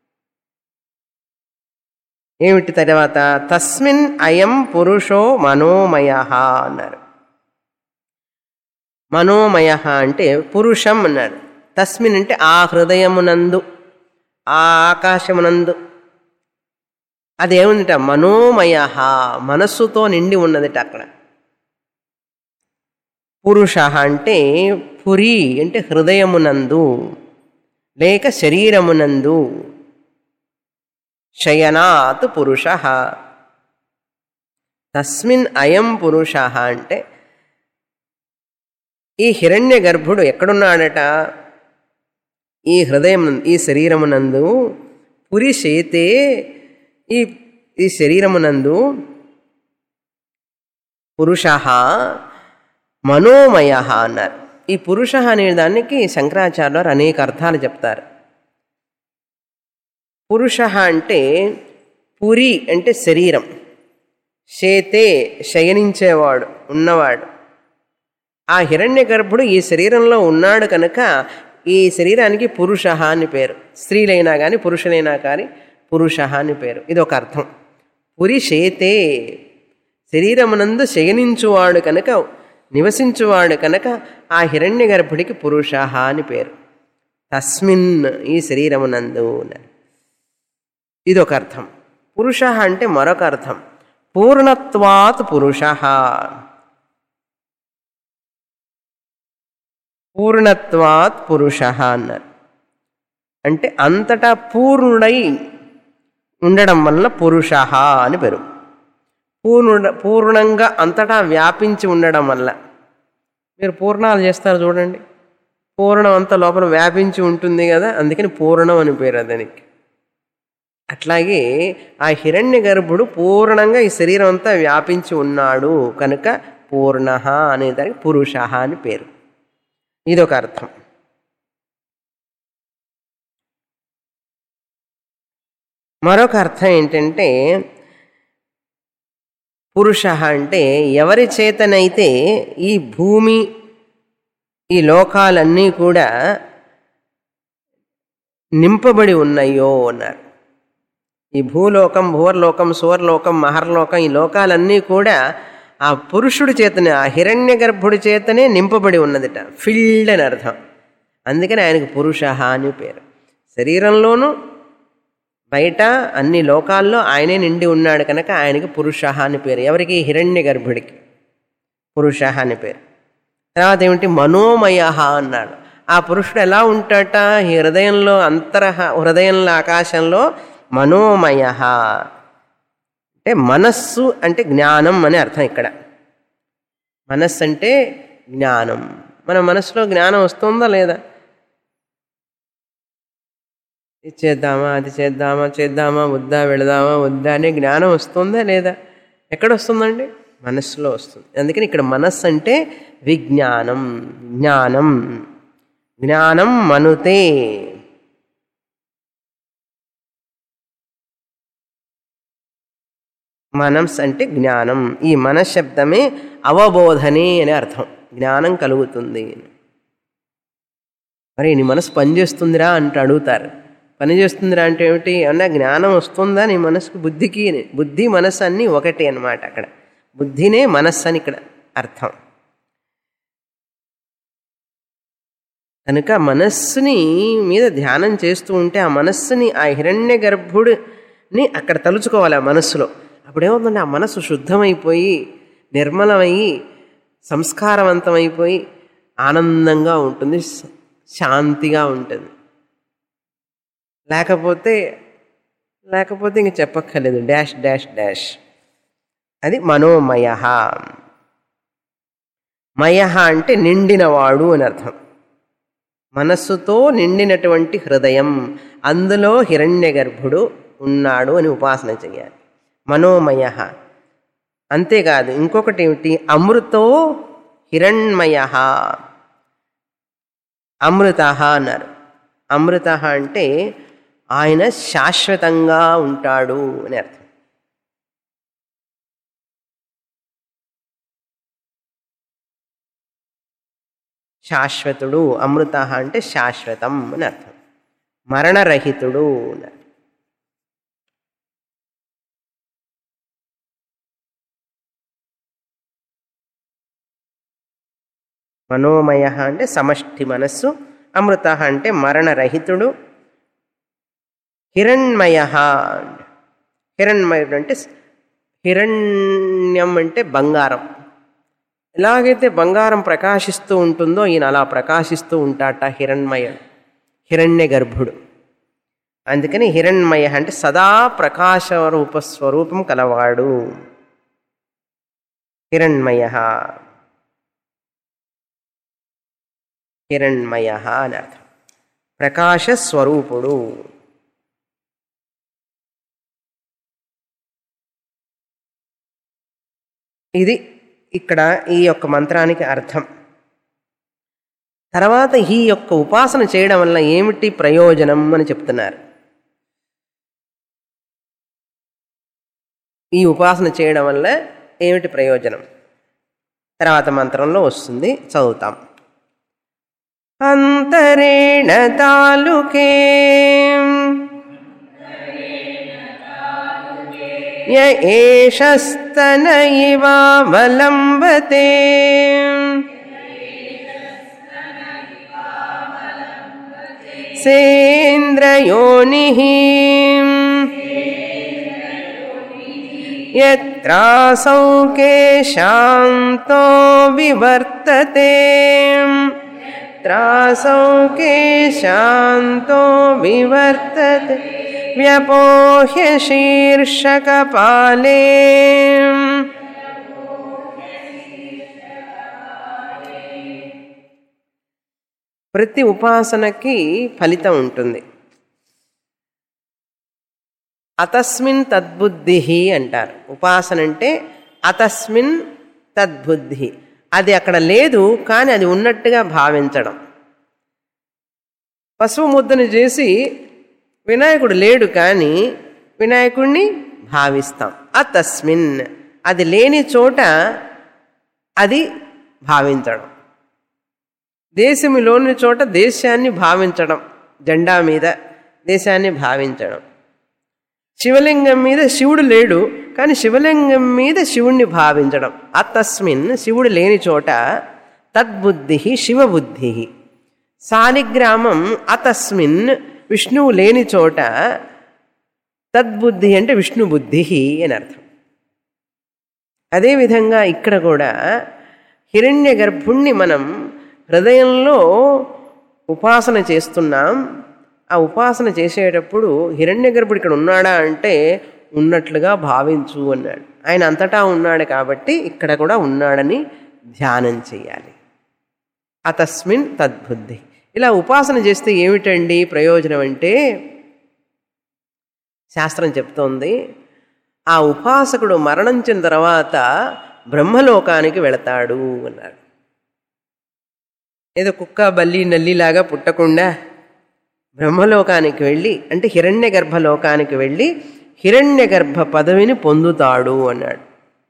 Speaker 1: ఏమిటి తర్వాత తస్మిన్ అయం పురుషో మనోమయ అన్నారు మనోమయ అంటే పురుషం అన్నాడు తస్మిన్ అంటే ఆ హృదయమునందు ఆ ఆకాశమునందు అదేముందిట మనోమయ మనస్సుతో నిండి ఉన్నదిట అక్కడ పురుష అంటే పురి అంటే హృదయమునందు లేక శరీరమునందు శయనాత్ పురుష తస్మిన్ అయం పురుష అంటే ఈ హిరణ్య గర్భుడు ఎక్కడున్నాడట ఈ హృదయం ఈ శరీరమునందు పురిశేతే ఈ ఈ శరీరమునందు పురుష మనోమయ అన్నారు ఈ పురుష అనే దానికి శంకరాచార్యులు అనేక అర్థాలు చెప్తారు పురుష అంటే పురి అంటే శరీరం శేతే శయనించేవాడు ఉన్నవాడు ఆ హిరణ్య గర్భుడు ఈ శరీరంలో ఉన్నాడు కనుక ఈ శరీరానికి పురుష అని పేరు స్త్రీలైనా కానీ పురుషులైనా కానీ పురుష అని పేరు ఇది ఒక అర్థం పురి శేతే శరీరమునందు శయనించువాడు కనుక నివసించువాడు కనుక ఆ హిరణ్య గర్భుడికి పురుష అని పేరు తస్మిన్ ఈ శరీరమునందు అన్నారు ఇదొక అర్థం పురుష అంటే మరొక అర్థం పూర్ణత్వాత్ పురుష పూర్ణత్వాత్ పురుష అన్నారు అంటే అంతటా పూర్ణుడై ఉండడం వలన పురుష అని పేరు పూర్ణుడ పూర్ణంగా అంతటా వ్యాపించి ఉండడం వల్ల మీరు పూర్ణాలు చేస్తారు చూడండి పూర్ణం అంతా లోపల వ్యాపించి ఉంటుంది కదా అందుకని పూర్ణం అని పేరు దానికి అట్లాగే ఆ హిరణ్య గర్భుడు పూర్ణంగా ఈ శరీరం అంతా వ్యాపించి ఉన్నాడు కనుక పూర్ణ అనే దానికి పురుష అని పేరు ఇదొక అర్థం మరొక అర్థం ఏంటంటే పురుష అంటే ఎవరి చేతనైతే ఈ భూమి ఈ లోకాలన్నీ కూడా నింపబడి ఉన్నాయో అన్నారు ఈ భూలోకం భూవర్లోకం సువర్లోకం మహర్లోకం ఈ లోకాలన్నీ కూడా ఆ పురుషుడి చేతనే ఆ హిరణ్య గర్భుడి చేతనే నింపబడి ఉన్నదిట ఫిల్డ్ అని అర్థం అందుకని ఆయనకు పురుష అని పేరు శరీరంలోనూ బయట అన్ని లోకాల్లో ఆయనే నిండి ఉన్నాడు కనుక ఆయనకి పురుష అని పేరు ఎవరికి హిరణ్య గర్భుడికి పురుష అని పేరు తర్వాత ఏమిటి మనోమయ అన్నాడు ఆ పురుషుడు ఎలా ఉంటాట ఈ హృదయంలో అంతర హృదయంలో ఆకాశంలో మనోమయ అంటే మనస్సు అంటే జ్ఞానం అని అర్థం ఇక్కడ మనస్సు అంటే జ్ఞానం మన మనసులో జ్ఞానం వస్తుందా లేదా ఇది చేద్దామా అది చేద్దామా చేద్దామా వద్దా వెళదామా వద్దా అనే జ్ఞానం వస్తుందా లేదా ఎక్కడ వస్తుందండి మనస్సులో వస్తుంది అందుకని ఇక్కడ మనస్సు అంటే విజ్ఞానం జ్ఞానం జ్ఞానం మనుతే మనస్ అంటే జ్ఞానం ఈ మనశబ్దమే అవబోధనే అని అర్థం జ్ఞానం కలుగుతుంది మరి నీ మనసు పనిచేస్తుందిరా అంటే అడుగుతారు పని చేస్తుందిరా అంటే ఏమిటి ఏమన్నా జ్ఞానం వస్తుందా నీ మనసుకు బుద్ధికి అని. బుద్ధి మనస్సు అన్నీ ఒకటే అనమాట అక్కడ బుద్ధినే మనస్సు అని ఇక్కడ అర్థం కనుక మనస్సుని మీద ధ్యానం చేస్తూ ఉంటే ఆ మనస్సుని ఆ హిరణ్య గర్భుడిని అక్కడ తలుచుకోవాలి ఆ మనస్సులో అప్పుడేమవుతుందంటే ఆ మనస్సు శుద్ధమైపోయి నిర్మలమయ్యి సంస్కారవంతమైపోయి ఆనందంగా ఉంటుంది శ- శాంతిగా ఉంటుంది లేకపోతే లేకపోతే ఇంక చెప్పక్కర్లేదు డాష్ డాష్ డాష్ అది మనోమయ మయ అంటే నిండినవాడు అని అర్థం మనస్సుతో నిండినటువంటి హృదయం అందులో హిరణ్య గర్భుడు ఉన్నాడు అని ఉపాసన చేయాలి మనోమయ అంతేకాదు ఇంకొకటి ఏమిటి అమృతో హిరణ్మయ అమృత అన్నారు అమృత అంటే ఆయన శాశ్వతంగా ఉంటాడు అని అర్థం శాశ్వతుడు అమృత అంటే శాశ్వతం అని అర్థం మరణరహితుడు అని అర్థం. మనోమయ అంటే సమష్టి మనస్సు అమృత అంటే మరణరహితుడు హిరణ్మయ హిరణ్మయుడు అంటే హిరణ్యం అంటే బంగారం ఎలాగైతే బంగారం ప్రకాశిస్తూ ఉంటుందో ఈయన అలా ప్రకాశిస్తూ ఉంటాట హిరణ్మయ హిరణ్య గర్భుడు అందుకని హిరణ్మయ అంటే సదా ప్రకాశ రూప స్వరూపం కలవాడు హిరణ్మయ హిరణ్మయ అని అర్థం ప్రకాశ స్వరూపుడు ఇది ఇక్కడ ఈ యొక్క మంత్రానికి అర్థం తర్వాత ఈ యొక్క ఉపాసన చేయడం వల్ల ఏమిటి ప్రయోజనం అని చెప్తున్నారు ఈ ఉపాసన చేయడం వల్ల ఏమిటి ప్రయోజనం తర్వాత మంత్రంలో వస్తుంది చదువుతాం అంతరేణ తాలుకే य एषस्तन इवावलम्बते सेन्द्रयोनिः यत्रासौ केशान्तो विवर्तते त्रासौ केशान्तो विवर्तते व्यपोह्य शीर्षकपाले ప్రతి ఉపాసనకి ఫలితం ఉంటుంది అతస్మిన్ తద్బుద్ధి అంటారు ఉపాసన అంటే అతస్మిన్ తద్బుద్ధి అది అక్కడ లేదు కానీ అది ఉన్నట్టుగా భావించడం పసుపు ముద్దను చేసి వినాయకుడు లేడు కానీ వినాయకుడిని భావిస్తాం అతస్మిన్ అది లేని చోట అది భావించడం దేశములోని చోట దేశాన్ని భావించడం జెండా మీద దేశాన్ని భావించడం శివలింగం మీద శివుడు లేడు కానీ శివలింగం మీద శివుణ్ణి భావించడం అతస్మిన్ శివుడు లేని చోట తద్బుద్ధి శివబుద్ధి సాలిగ్రామం అతస్మిన్ విష్ణువు లేని చోట తద్బుద్ధి అంటే విష్ణు బుద్ధి అని అర్థం అదేవిధంగా ఇక్కడ కూడా హిరణ్య గర్భుణ్ణి మనం హృదయంలో ఉపాసన చేస్తున్నాం ఆ ఉపాసన చేసేటప్పుడు హిరణ్య గర్భుడు ఇక్కడ ఉన్నాడా అంటే ఉన్నట్లుగా భావించు అన్నాడు ఆయన అంతటా ఉన్నాడు కాబట్టి ఇక్కడ కూడా ఉన్నాడని ధ్యానం చేయాలి అతస్మిన్ తద్బుద్ధి ఇలా ఉపాసన చేస్తే ఏమిటండి ప్రయోజనం అంటే శాస్త్రం చెప్తోంది ఆ ఉపాసకుడు మరణించిన తర్వాత బ్రహ్మలోకానికి వెళతాడు అన్నారు ఏదో కుక్క బల్లి నల్లిలాగా పుట్టకుండా బ్రహ్మలోకానికి వెళ్ళి అంటే హిరణ్య గర్భలోకానికి వెళ్ళి హిరణ్య గర్భ పదవిని పొందుతాడు అన్నాడు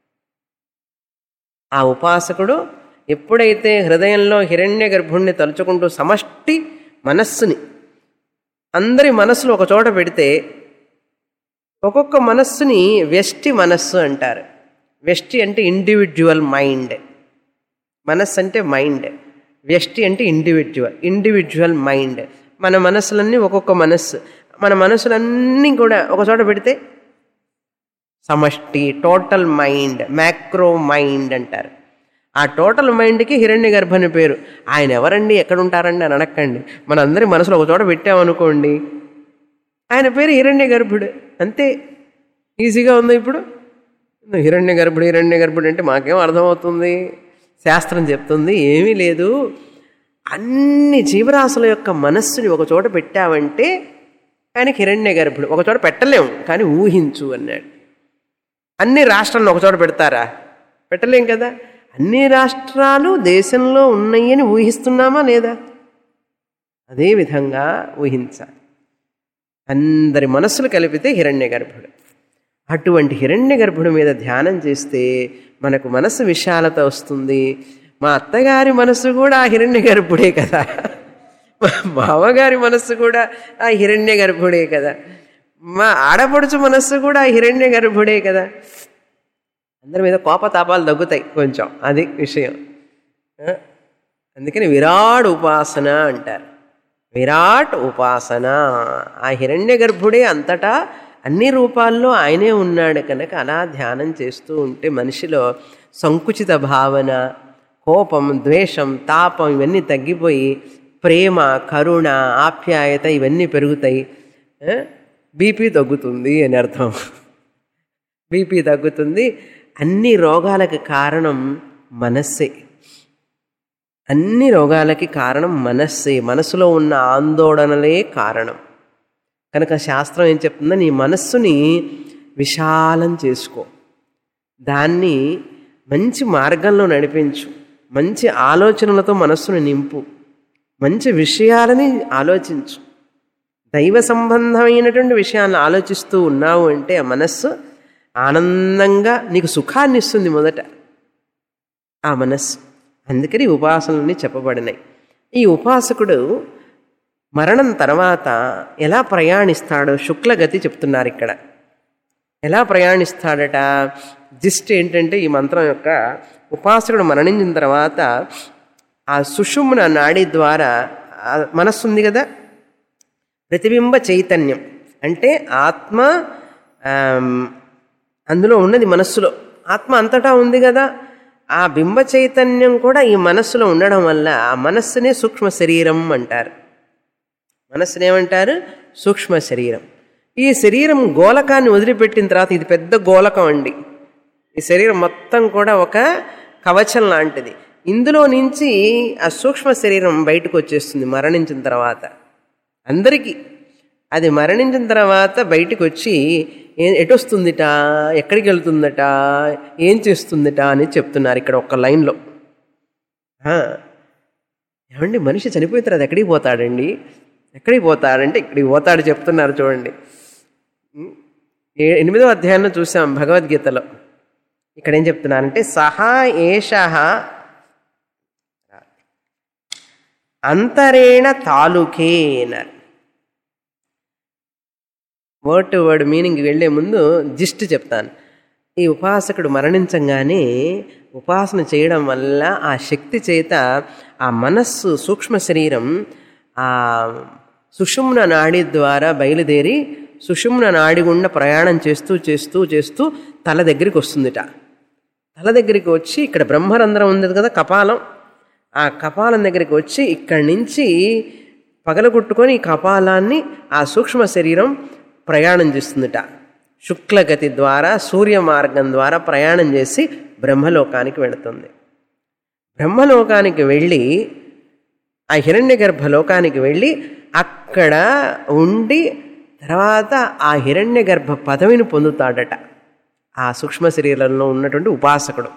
Speaker 1: ఆ ఉపాసకుడు ఎప్పుడైతే హృదయంలో హిరణ్య గర్భుణ్ణి తలుచుకుంటూ సమష్టి మనస్సుని అందరి మనస్సులు ఒక చోట పెడితే ఒక్కొక్క మనస్సుని వ్యష్టి మనస్సు అంటారు వ్యష్టి అంటే ఇండివిజువల్ మైండ్ మనస్సు అంటే మైండ్ వ్యష్టి అంటే ఇండివిజువల్ ఇండివిజువల్ మైండ్ మన మనసులన్నీ ఒక్కొక్క మనస్సు మన మనసులన్నీ కూడా ఒక చోట పెడితే సమష్టి టోటల్ మైండ్ మ్యాక్రో మైండ్ అంటారు ఆ టోటల్ మైండ్కి హిరణ్య గర్భ అని పేరు ఆయన ఎవరండి ఎక్కడ ఉంటారండి అని అనక్కండి మన అందరి మనసులో ఒక చోట పెట్టామనుకోండి ఆయన పేరు హిరణ్య గర్భుడు అంతే ఈజీగా ఉంది ఇప్పుడు హిరణ్య గర్భుడు హిరణ్య గర్భుడు అంటే మాకేం అర్థమవుతుంది శాస్త్రం చెప్తుంది ఏమీ లేదు అన్ని జీవరాశుల యొక్క మనస్సుని ఒక చోట పెట్టావంటే ఆయనకి హిరణ్య గర్భుడు ఒక చోట పెట్టలేము కానీ ఊహించు అన్నాడు అన్ని రాష్ట్రాలను ఒక చోట పెడతారా పెట్టలేం కదా అన్ని రాష్ట్రాలు దేశంలో ఉన్నాయని ఊహిస్తున్నామా లేదా అదేవిధంగా ఊహించాలి అందరి మనస్సులు కలిపితే హిరణ్య గర్భుడు అటువంటి హిరణ్య గర్భుడి మీద ధ్యానం చేస్తే మనకు మనసు విశాలత వస్తుంది మా అత్తగారి మనస్సు కూడా ఆ హిరణ్య గర్భుడే కదా మా మామగారి మనస్సు కూడా ఆ హిరణ్య గర్భుడే కదా మా ఆడపడుచు మనస్సు కూడా ఆ హిరణ్య గర్భుడే కదా అందరి మీద కోపతాపాలు తగ్గుతాయి కొంచెం అది విషయం ఆ? అందుకని విరాట్ ఉపాసన అంటారు విరాట్ ఉపాసన ఆ హిరణ్య గర్భుడే అంతటా అన్ని రూపాల్లో ఆయనే ఉన్నాడు కనుక అలా ధ్యానం చేస్తూ ఉంటే మనిషిలో సంకుచిత భావన కోపం ద్వేషం తాపం ఇవన్నీ తగ్గిపోయి ప్రేమ కరుణ ఆప్యాయత ఇవన్నీ పెరుగుతాయి బీపీ తగ్గుతుంది అని అర్థం బీపీ తగ్గుతుంది అన్ని రోగాలకు కారణం మనస్సే అన్ని రోగాలకి కారణం మనస్సే మనసులో ఉన్న ఆందోళనలే కారణం కనుక శాస్త్రం ఏం చెప్తుందో నీ మనస్సుని విశాలం చేసుకో దాన్ని మంచి మార్గంలో నడిపించు మంచి ఆలోచనలతో మనస్సును నింపు మంచి విషయాలని ఆలోచించు దైవ సంబంధమైనటువంటి విషయాలను ఆలోచిస్తూ ఉన్నావు అంటే ఆ మనస్సు ఆనందంగా నీకు సుఖాన్ని ఇస్తుంది మొదట ఆ మనస్సు అందుకని ఉపాసనలని చెప్పబడినాయి ఈ ఉపాసకుడు మరణం తర్వాత ఎలా ప్రయాణిస్తాడో శుక్లగతి చెప్తున్నారు ఇక్కడ ఎలా ప్రయాణిస్తాడట జిస్ట్ ఏంటంటే ఈ మంత్రం యొక్క ఉపాసకుడు మరణించిన తర్వాత ఆ సుషుమ్న నాడి ద్వారా ఆ మనస్సు ఉంది కదా ప్రతిబింబ చైతన్యం అంటే ఆత్మ ఆమ్, అందులో ఉన్నది మనస్సులో ఆత్మ అంతటా ఉంది కదా ఆ బింబ చైతన్యం కూడా ఈ మనస్సులో ఉండడం వల్ల ఆ మనస్సునే సూక్ష్మ శరీరం అంటారు మనస్సుని ఏమంటారు సూక్ష్మ శరీరం ఈ శరీరం గోలకాన్ని వదిలిపెట్టిన తర్వాత ఇది పెద్ద గోలకం అండి ఈ శరీరం మొత్తం కూడా ఒక కవచం లాంటిది ఇందులో నుంచి ఆ సూక్ష్మ శరీరం బయటకు వచ్చేస్తుంది మరణించిన తర్వాత అందరికీ అది మరణించిన తర్వాత బయటకు వచ్చి ఏ- ఎటు వస్తుందిట ఎక్కడికి వెళ్తుందట ఏం చేస్తుందట అని చెప్తున్నారు ఇక్కడ ఒక్క లైన్లో ఆ, ఏమండి మనిషి చనిపోయిన తర్వాత ఎక్కడికి పోతాడండి ఎక్కడికి పోతాడంటే ఇక్కడికి పోతాడు చెప్తున్నారు చూడండి ఉం? ఏ ఎనిమిదో అధ్యాయంలో చూసాం భగవద్గీతలో ఇక్కడ ఏం చెప్తున్నారంటే సహా ఏష అంతరేణ తాలూకే అన్నారు వర్డ్ టు వర్డ్ మీనింగ్ వెళ్ళే ముందు జిస్ట్ చెప్తాను ఈ ఉపాసకుడు మరణించంగానే ఉపాసన చేయడం వల్ల ఆ శక్తి చేత ఆ మనస్సు సూక్ష్మ శరీరం ఆ సుషుమ్న నాడి ద్వారా బయలుదేరి సుషుమ్న నాడి గుండా ప్రయాణం చేస్తూ చేస్తూ చేస్తూ తల దగ్గరికి వస్తుందిట తల దగ్గరికి వచ్చి ఇక్కడ బ్రహ్మరంధ్రం ఉంది కదా కపాలం ఆ కపాలం దగ్గరికి వచ్చి ఇక్కడి నుంచి పగలగొట్టుకొని ఈ కపాలాన్ని ఆ సూక్ష్మ శరీరం ప్రయాణం చేస్తుందిట శుక్లగతి ద్వారా సూర్య మార్గం ద్వారా ప్రయాణం చేసి బ్రహ్మలోకానికి వెళుతుంది బ్రహ్మలోకానికి వెళ్ళి ఆ హిరణ్య గర్భలోకానికి వెళ్ళి అక్కడ ఉండి తర్వాత ఆ హిరణ్య గర్భ పదవిని పొందుతాడట ఆ సూక్ష్మ శరీరంలో ఉన్నటువంటి ఉపాసకుడు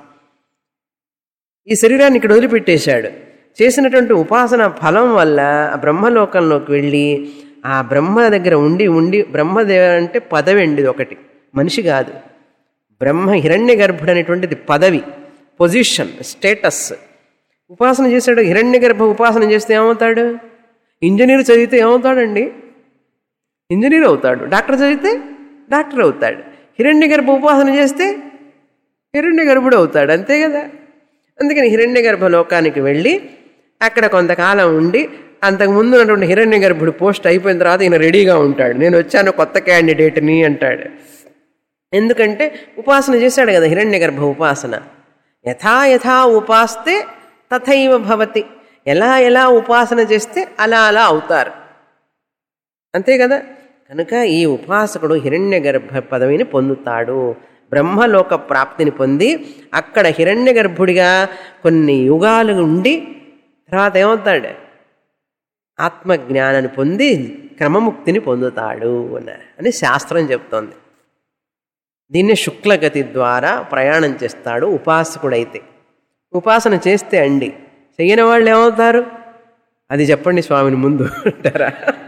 Speaker 1: ఈ శరీరాన్ని ఇక్కడ వదిలిపెట్టేశాడు చేసినటువంటి ఉపాసన ఫలం వల్ల ఆ బ్రహ్మలోకంలోకి వెళ్ళి ఆ బ్రహ్మ దగ్గర ఉండి ఉండి బ్రహ్మదేవ అంటే పదవి అండి ఇది ఒకటి మనిషి కాదు బ్రహ్మ హిరణ్య గర్భుడు అనేటువంటిది పదవి పొజిషన్ స్టేటస్ ఉపాసన చేశాడు హిరణ్య గర్భ ఉపాసన చేస్తే ఏమవుతాడు ఇంజనీర్ చదివితే ఏమవుతాడండి ఇంజనీర్ అవుతాడు డాక్టర్ చదివితే డాక్టర్ అవుతాడు హిరణ్య గర్భ ఉపాసన చేస్తే హిరణ్య గర్భుడు అవుతాడు అంతే కదా అందుకని హిరణ్య గర్భ లోకానికి వెళ్ళి అక్కడ కొంతకాలం ఉండి అంతకు ముందు ఉన్నటువంటి హిరణ్య గర్భుడు పోస్ట్ అయిపోయిన తర్వాత ఈయన రెడీగా ఉంటాడు నేను వచ్చాను కొత్త క్యాండిడేట్ని అంటాడు ఎందుకంటే ఉపాసన చేశాడు కదా హిరణ్య గర్భ ఉపాసన యథా యథా ఉపాస్తే తథైవ భవతి ఎలా ఎలా ఉపాసన చేస్తే అలా అలా అవుతారు అంతే కదా కనుక ఈ ఉపాసకుడు హిరణ్య గర్భ పదవిని పొందుతాడు బ్రహ్మలోక ప్రాప్తిని పొంది అక్కడ హిరణ్య గర్భుడిగా కొన్ని యుగాలు ఉండి తర్వాత ఏమవుతాడు ఆత్మజ్ఞానాన్ని పొంది క్రమముక్తిని పొందుతాడు అన్నారు అని శాస్త్రం చెప్తోంది దీన్ని శుక్లగతి ద్వారా ప్రయాణం చేస్తాడు ఉపాసకుడైతే ఉపాసన చేస్తే అండి చెయ్యని వాళ్ళు ఏమవుతారు అది చెప్పండి స్వామిని ముందు అంటారా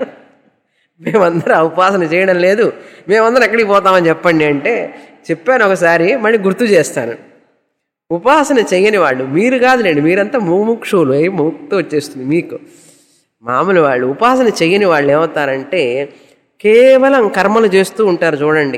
Speaker 1: మేమందరం ఆ ఉపాసన చేయడం లేదు మేమందరం ఎక్కడికి పోతామని చెప్పండి అంటే చెప్పాను ఒకసారి మళ్ళీ గుర్తు చేస్తాను ఉపాసన చెయ్యని వాళ్ళు మీరు కాదులేండి మీరంతా ముముక్షువులు ఏ ముక్తి వచ్చేస్తుంది మీకు మామూలు వాళ్ళు ఉపాసన చెయ్యని వాళ్ళు ఏమవుతారంటే కేవలం కర్మలు చేస్తూ ఉంటారు చూడండి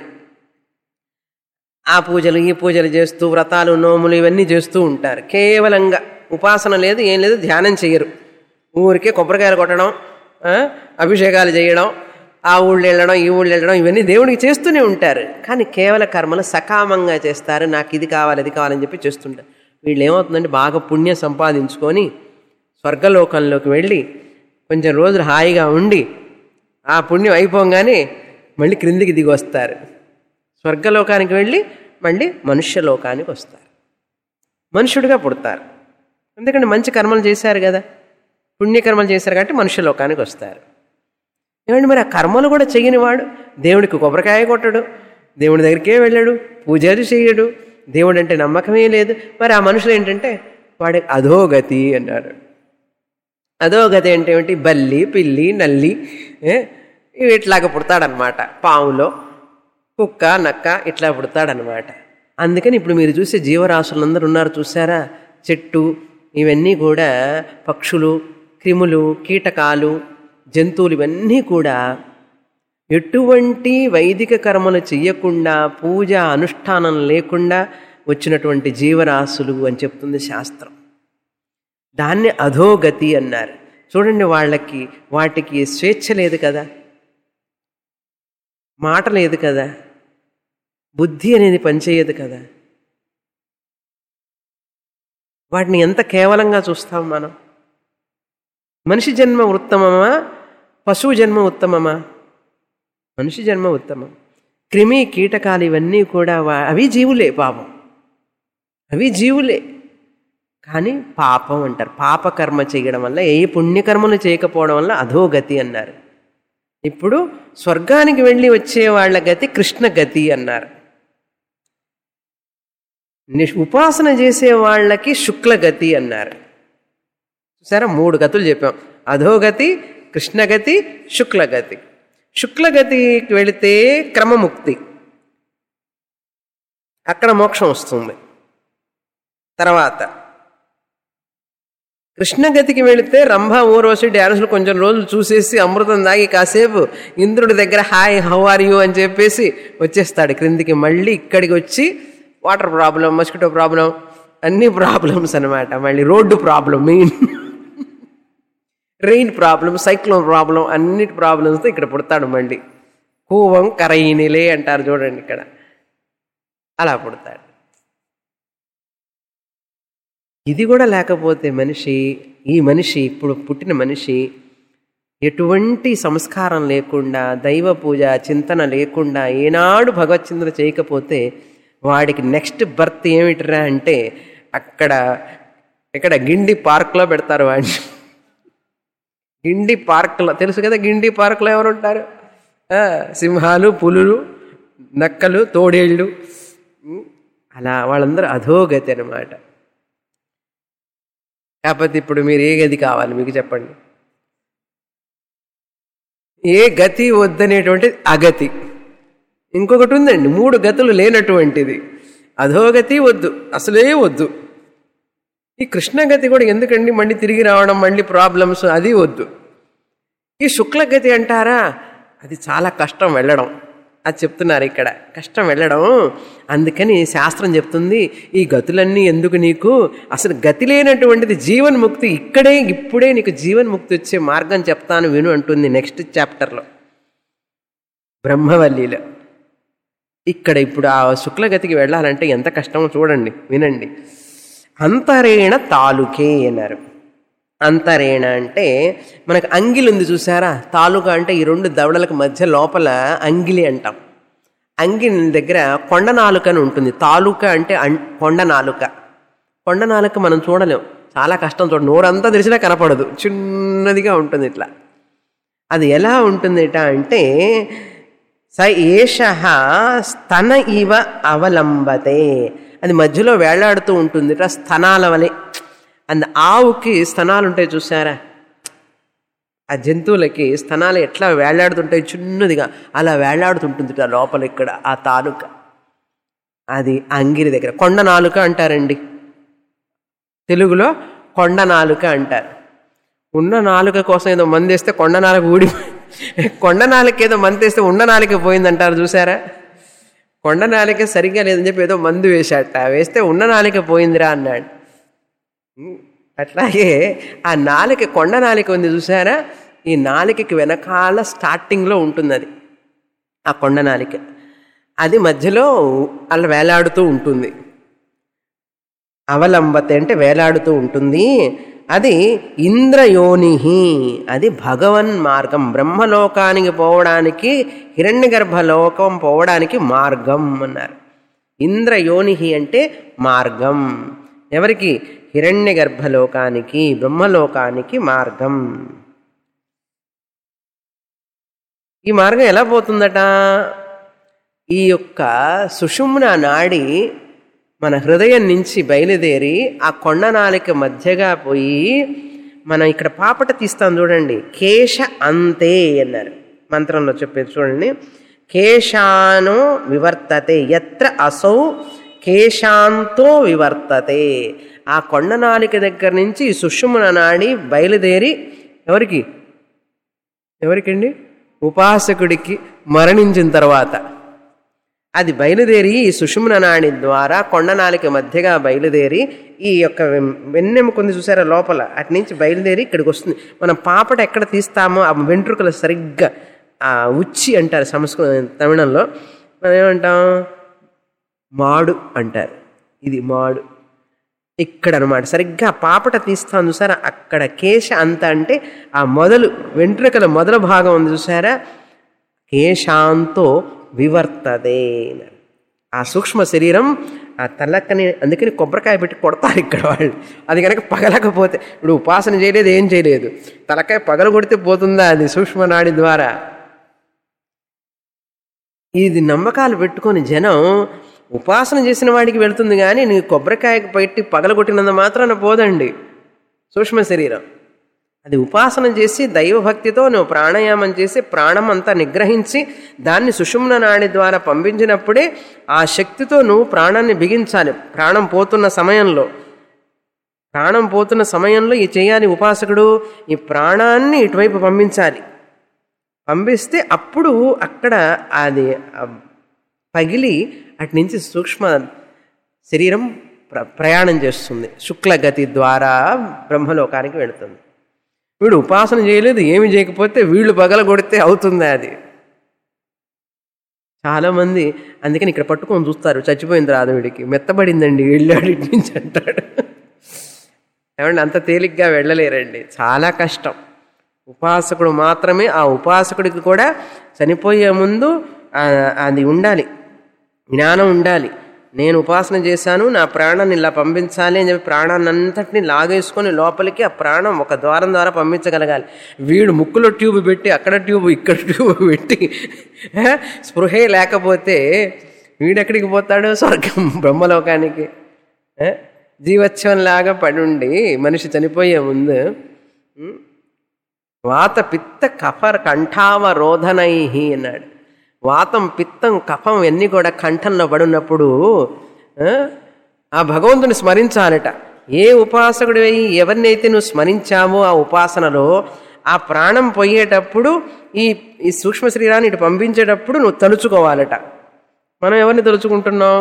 Speaker 1: ఆ పూజలు ఈ పూజలు చేస్తూ వ్రతాలు నోములు ఇవన్నీ చేస్తూ ఉంటారు కేవలంగా ఉపాసన లేదు ఏం లేదు ధ్యానం చేయరు ఊరికే కొబ్బరికాయలు కొట్టడం ఆ, అభిషేకాలు చేయడం ఆ ఊళ్ళు వెళ్ళడం ఈ ఊళ్ళు వెళ్ళడం ఇవన్నీ దేవుడికి చేస్తూనే ఉంటారు కానీ కేవల కర్మలు సకామంగా చేస్తారు నాకు ఇది కావాలి అది కావాలని చెప్పి చేస్తుంటారు వీళ్ళు ఏమవుతుందంటే బాగా పుణ్యం సంపాదించుకొని స్వర్గలోకంలోకి వెళ్ళి కొంచెం రోజులు హాయిగా ఉండి ఆ పుణ్యం అయిపోగానే మళ్ళీ క్రిందికి దిగి వస్తారు స్వర్గలోకానికి వెళ్ళి మళ్ళీ మనుష్యలోకానికి వస్తారు మనుషుడిగా పుడతారు ఎందుకంటే మంచి కర్మలు చేశారు కదా పుణ్యకర్మలు చేశారు కాబట్టి మనుష్యలోకానికి వస్తారు ఏమండి మరి ఆ కర్మలు కూడా చెయ్యని వాడు దేవుడికి కొబ్బరికాయ కొట్టడు దేవుడి దగ్గరికే వెళ్ళాడు పూజలు చేయడు దేవుడు అంటే నమ్మకమే లేదు మరి ఆ మనుషులు ఏంటంటే వాడి అధోగతి అన్నారు అధోగతి అంటే ఏమిటి బల్లి పిల్లి నల్లి ఏ, ఇవి ఇట్లాగా పుడతాడనమాట పాములో కుక్క నక్క ఇట్లా పుడతాడనమాట అందుకని ఇప్పుడు మీరు చూసే జీవరాశులందరూ ఉన్నారు చూసారా చెట్టు ఇవన్నీ కూడా పక్షులు క్రిములు కీటకాలు జంతువులు ఇవన్నీ కూడా ఎటువంటి వైదిక కర్మలు చెయ్యకుండా పూజ అనుష్ఠానం లేకుండా వచ్చినటువంటి జీవరాశులు అని చెప్తుంది శాస్త్రం దాన్ని అధోగతి అన్నారు చూడండి వాళ్ళకి వాటికి స్వేచ్ఛ లేదు కదా మాట లేదు కదా బుద్ధి అనేది పనిచేయదు కదా వాటిని ఎంత కేవలంగా చూస్తాం మనం మనిషి జన్మ ఉత్తమమా పశువు జన్మ ఉత్తమమా మనిషి జన్మ ఉత్తమం క్రిమి కీటకాలు ఇవన్నీ కూడా వా- అవి జీవులే పాపం అవి జీవులే కానీ పాపం అంటారు పాపకర్మ చేయడం వల్ల ఏ పుణ్యకర్మలు చేయకపోవడం వల్ల అధోగతి అన్నారు ఇప్పుడు స్వర్గానికి వెళ్ళి వచ్చే వాళ్ళ గతి కృష్ణ గతి అన్నారు నిష్- ఉపాసన చేసే వాళ్ళకి శుక్లగతి అన్నారు సరే మూడు గతులు చెప్పాం అధోగతి కృష్ణగతి శుక్లగతి శుక్లగతికి వెళితే క్రమముక్తి అక్కడ మోక్షం వస్తుంది తర్వాత కృష్ణగతికి వెళితే రంభ ఊర్వశి డ్యాన్సులు కొంచెం రోజులు చూసేసి అమృతం దాగి కాసేపు ఇంద్రుడి దగ్గర హాయ్ హౌ ఆర్ యూ అని చెప్పేసి వచ్చేస్తాడు క్రిందికి మళ్ళీ ఇక్కడికి వచ్చి వాటర్ ప్రాబ్లం మస్కిటో ప్రాబ్లం అన్ని ప్రాబ్లమ్స్ అన్నమాట మళ్ళీ road problem main rain problem cyclone problem అన్నిటి ప్రాబ్లమ్స్తో ఇక్కడ పుడతాడు మళ్ళీ కూవం కరైనిలే అంటారు చూడండి ఇక్కడ అలా పుడతాడు ఇది కూడా లేకపోతే మనిషి ఈ మనిషి ఇప్పుడు పుట్టిన మనిషి ఎటువంటి సంస్కారం లేకుండా దైవ పూజ చింతన లేకుండా ఏనాడు భగవత్ చింతన చేయకపోతే వాడికి నెక్స్ట్ బర్త్ ఏమిటిరా అంటే అక్కడ ఇక్కడ గిండి పార్క్లో పెడతారు వాడిని గిండి పార్క్లో తెలుసు కదా గిండి పార్క్లో ఎవరు ఉంటారు ఆ, సింహాలు పులులు నక్కలు తోడేళ్ళు ఉం, అలా వాళ్ళందరూ అధోగతి అనమాట కాకపోతే ఇప్పుడు మీరు ఏ గది కావాలి మీకు చెప్పండి ఏ గతి వద్దనేటువంటి అగతి ఇంకొకటి ఉందండి మూడు గతులు లేనటువంటిది అధోగతి వద్దు అసలే వద్దు ఈ కృష్ణగతి కూడా ఎందుకండి మళ్ళీ తిరిగి రావడం మళ్ళీ ప్రాబ్లమ్స్ అది వద్దు ఈ శుక్లగతి అంటారా అది చాలా కష్టం వెళ్ళడం అది చెప్తున్నారు ఇక్కడ కష్టం వెళ్ళడం అందుకని శాస్త్రం చెప్తుంది ఈ గతులన్నీ ఎందుకు నీకు అసలు గతి లేనటువంటిది జీవన్ముక్తి ఇక్కడే ఇప్పుడే నీకు జీవన్ముక్తి వచ్చే మార్గం చెప్తాను విను అంటుంది నెక్స్ట్ చాప్టర్లో బ్రహ్మవల్లిలో ఇక్కడ ఇప్పుడు ఆ శుక్లగతికి వెళ్ళాలంటే ఎంత కష్టమో చూడండి వినండి అంతరేణ తాలుకే అన్నారు అంతరేణ అంటే మనకు అంగిలి ఉంది చూసారా తాలూకా అంటే ఈ రెండు దవడలకు మధ్య లోపల అంగిలి అంటాం అంగిలి దగ్గర కొండ నాలుక అని ఉంటుంది తాలూకా అంటే అం- కొండ నాలుక కొండ నాలుక మనం చూడలేం చాలా కష్టం చూడ నోరంతా తెరిచినా కనపడదు చిన్నదిగా ఉంటుంది ఇట్లా అది ఎలా ఉంటుందిట అంటే స ఏష స్తన ఇవ అవలంబతే అది మధ్యలో వేలాడుతూ ఉంటుందిట స్తనాల వలె అండ్ ఆవుకి స్తనాలు ఉంటాయి చూసారా ఆ జంతువులకి స్తనాలు ఎట్లా వేలాడుతుంటాయి చిన్నదిగా అలా వేలాడుతుంటుంది ఆ లోపల ఇక్కడ ఆ తాలూక అది అంగిరి దగ్గర కొండ నాలుక అంటారండి తెలుగులో కొండ నాలుక అంటారు ఉన్న నాలుక కోసం ఏదో మంది వేస్తే కొండ నాలుక ఊడి కొండ నాలుక ఏదో మంది వేస్తే ఉన్న నాలుక పోయిందంటారు చూసారా కొండ నాలిక సరిగ్గా లేదని చెప్పి ఏదో మందు వేశాట వేస్తే ఉన్న నాలిక పోయిందిరా అన్నాడు ఉమ్, అట్లాగే ఆ నాలిక కొండ నాలిక ఉంది చూసారా ఈ నాలికకి వెనకాల స్టార్టింగ్లో ఉంటుంది అది ఆ కొండ నాలిక అది మధ్యలో అలా వేలాడుతూ ఉంటుంది అవలంబత అంటే వేలాడుతూ ఉంటుంది అది ఇంద్రయోనిహి అది భగవన్ మార్గం బ్రహ్మలోకానికి పోవడానికి హిరణ్య గర్భలోకం పోవడానికి మార్గం అన్నారు ఇంద్రయోనిహి అంటే మార్గం ఎవరికి హిరణ్య గర్భలోకానికి బ్రహ్మలోకానికి మార్గం ఈ మార్గం ఎలా పోతుందట ఈ యొక్క సుషుమ్న నాడి మన హృదయం నుంచి బయలుదేరి ఆ కొండనాలిక మధ్యగా పోయి మనం ఇక్కడ పాపట తీస్తాం చూడండి కేశ అంతే అన్నారు మంత్రంలో చెప్పేది చూడండి కేశానో వివర్తతే ఎత్ర అసౌ కేశాంతో వివర్తతే ఆ కొండనాలిక దగ్గర నుంచి ఈ సుషుమ్న నాడి బయలుదేరి ఎవరికి ఎవరికండి ఉపాసకుడికి మరణించిన తర్వాత అది బయలుదేరి ఈ సుషుమ్న నాడి ద్వారా కొండనాలిక మధ్యగా బయలుదేరి ఈ యొక్క వెం- వెన్నెముక ఉంది చూసారా లోపల అటు నుంచి బయలుదేరి ఇక్కడికి వస్తుంది మనం పాపట ఎక్కడ తీస్తామో ఆ వెంట్రుకలు సరిగ్గా ఆ ఉచ్చి అంటారు సంస్కృత తమిళంలో మనం ఏమంటాం మాడు అంటారు ఇది మాడు ఇక్కడ అనమాట సరిగ్గా ఆ పాపట తీస్తాం చూసారా అక్కడ కేశ అంత అంటే ఆ మొదలు వెంట్రుకల మొదల భాగం ఉంది చూసారా కేశాంతో వివర్తదే అన్నారు. ఆ సూక్ష్మ శరీరం ఆ తలక్కని అందుకని కొబ్బరికాయ పెట్టి కొడతారు ఇక్కడ వాళ్ళు అది కనుక పగలకపోతే ఇప్పుడు ఉపాసన చేయలేదు ఏం చేయలేదు తలకాయ పగల కొడితే పోతుందా అది సూక్ష్మ నాడి ద్వారా ఇది నమ్మకాలు పెట్టుకొని జనం ఉపాసన చేసిన వాడికి వెళ్తుంది కానీ నీ కొబ్బరికాయకు పెట్టి పగలగొట్టినంత మాత్రాన పోదండి సూక్ష్మ శరీరం అది ఉపాసన చేసి దైవభక్తితో నువ్వు ప్రాణాయామం చేసి ప్రాణం అంతా నిగ్రహించి దాన్ని సుషుమ్న నాడి ద్వారా పంపించినప్పుడే ఆ శక్తితో నువ్వు ప్రాణాన్ని బిగించాలి ప్రాణం పోతున్న సమయంలో ప్రాణం పోతున్న సమయంలో ఈ చేయాలి ఉపాసకుడు ఈ ప్రాణాన్ని ఇటువైపు పంపించాలి పంపిస్తే అప్పుడు అక్కడ అది ఆ పగిలి అటు నుంచి సూక్ష్మ శరీరం ప్ర ప్రయాణం చేస్తుంది శుక్లగతి ద్వారా బ్రహ్మలోకానికి వెళుతుంది వీడు ఉపాసన చేయలేదు ఏమి చేయకపోతే వీళ్ళు పగల కొడితే అవుతుంది అది చాలామంది అందుకని ఇక్కడ పట్టుకొని చూస్తారు చచ్చిపోయింది రాదు వీడికి మెత్తబడిందండి వెళ్ళాడు ఇటు నుంచి అంటాడు ఏమండి అంత తేలిగ్గా వెళ్ళలేరండి చాలా కష్టం ఉపాసకుడు మాత్రమే ఆ ఉపాసకుడికి కూడా చనిపోయే ముందు ఆ- అది ఉండాలి జ్ఞానం ఉండాలి నేను ఉపాసన చేశాను నా ప్రాణాన్ని ఇలా పంపించాలి అని చెప్పి ప్రాణాన్ని అంతటిని లాగేసుకొని లోపలికి ఆ ప్రాణం ఒక ద్వారం ద్వారా పంపించగలగాలి వీడు ముక్కులో ట్యూబ్ పెట్టి అక్కడ ట్యూబ్ ఇక్కడ ట్యూబ్ పెట్టి ఆ, స్పృహే లేకపోతే వీడెక్కడికి పోతాడు స్వర్గం బ్రహ్మలోకానికి ఆ, జీవోత్సవంలాగా పడుండి మనిషి చనిపోయే ముందు ఉం, వాత పిత్త కఫర్ కంఠావరోధనై అన్నాడు వాతం పిత్తం కఫం ఇవన్నీ కూడా కంఠంలో పడున్నప్పుడు ఆ, ఆ భగవంతుని స్మరించాలట ఏ ఉపాసకుడు ఎవరినైతే నువ్వు స్మరించావో ఆ ఉపాసనలో ఆ ప్రాణం పోయేటప్పుడు ఈ ఈ సూక్ష్మ శరీరాన్ని ఇటు పంపించేటప్పుడు నువ్వు తలుచుకోవాలట మనం ఎవరిని తలుచుకుంటున్నాం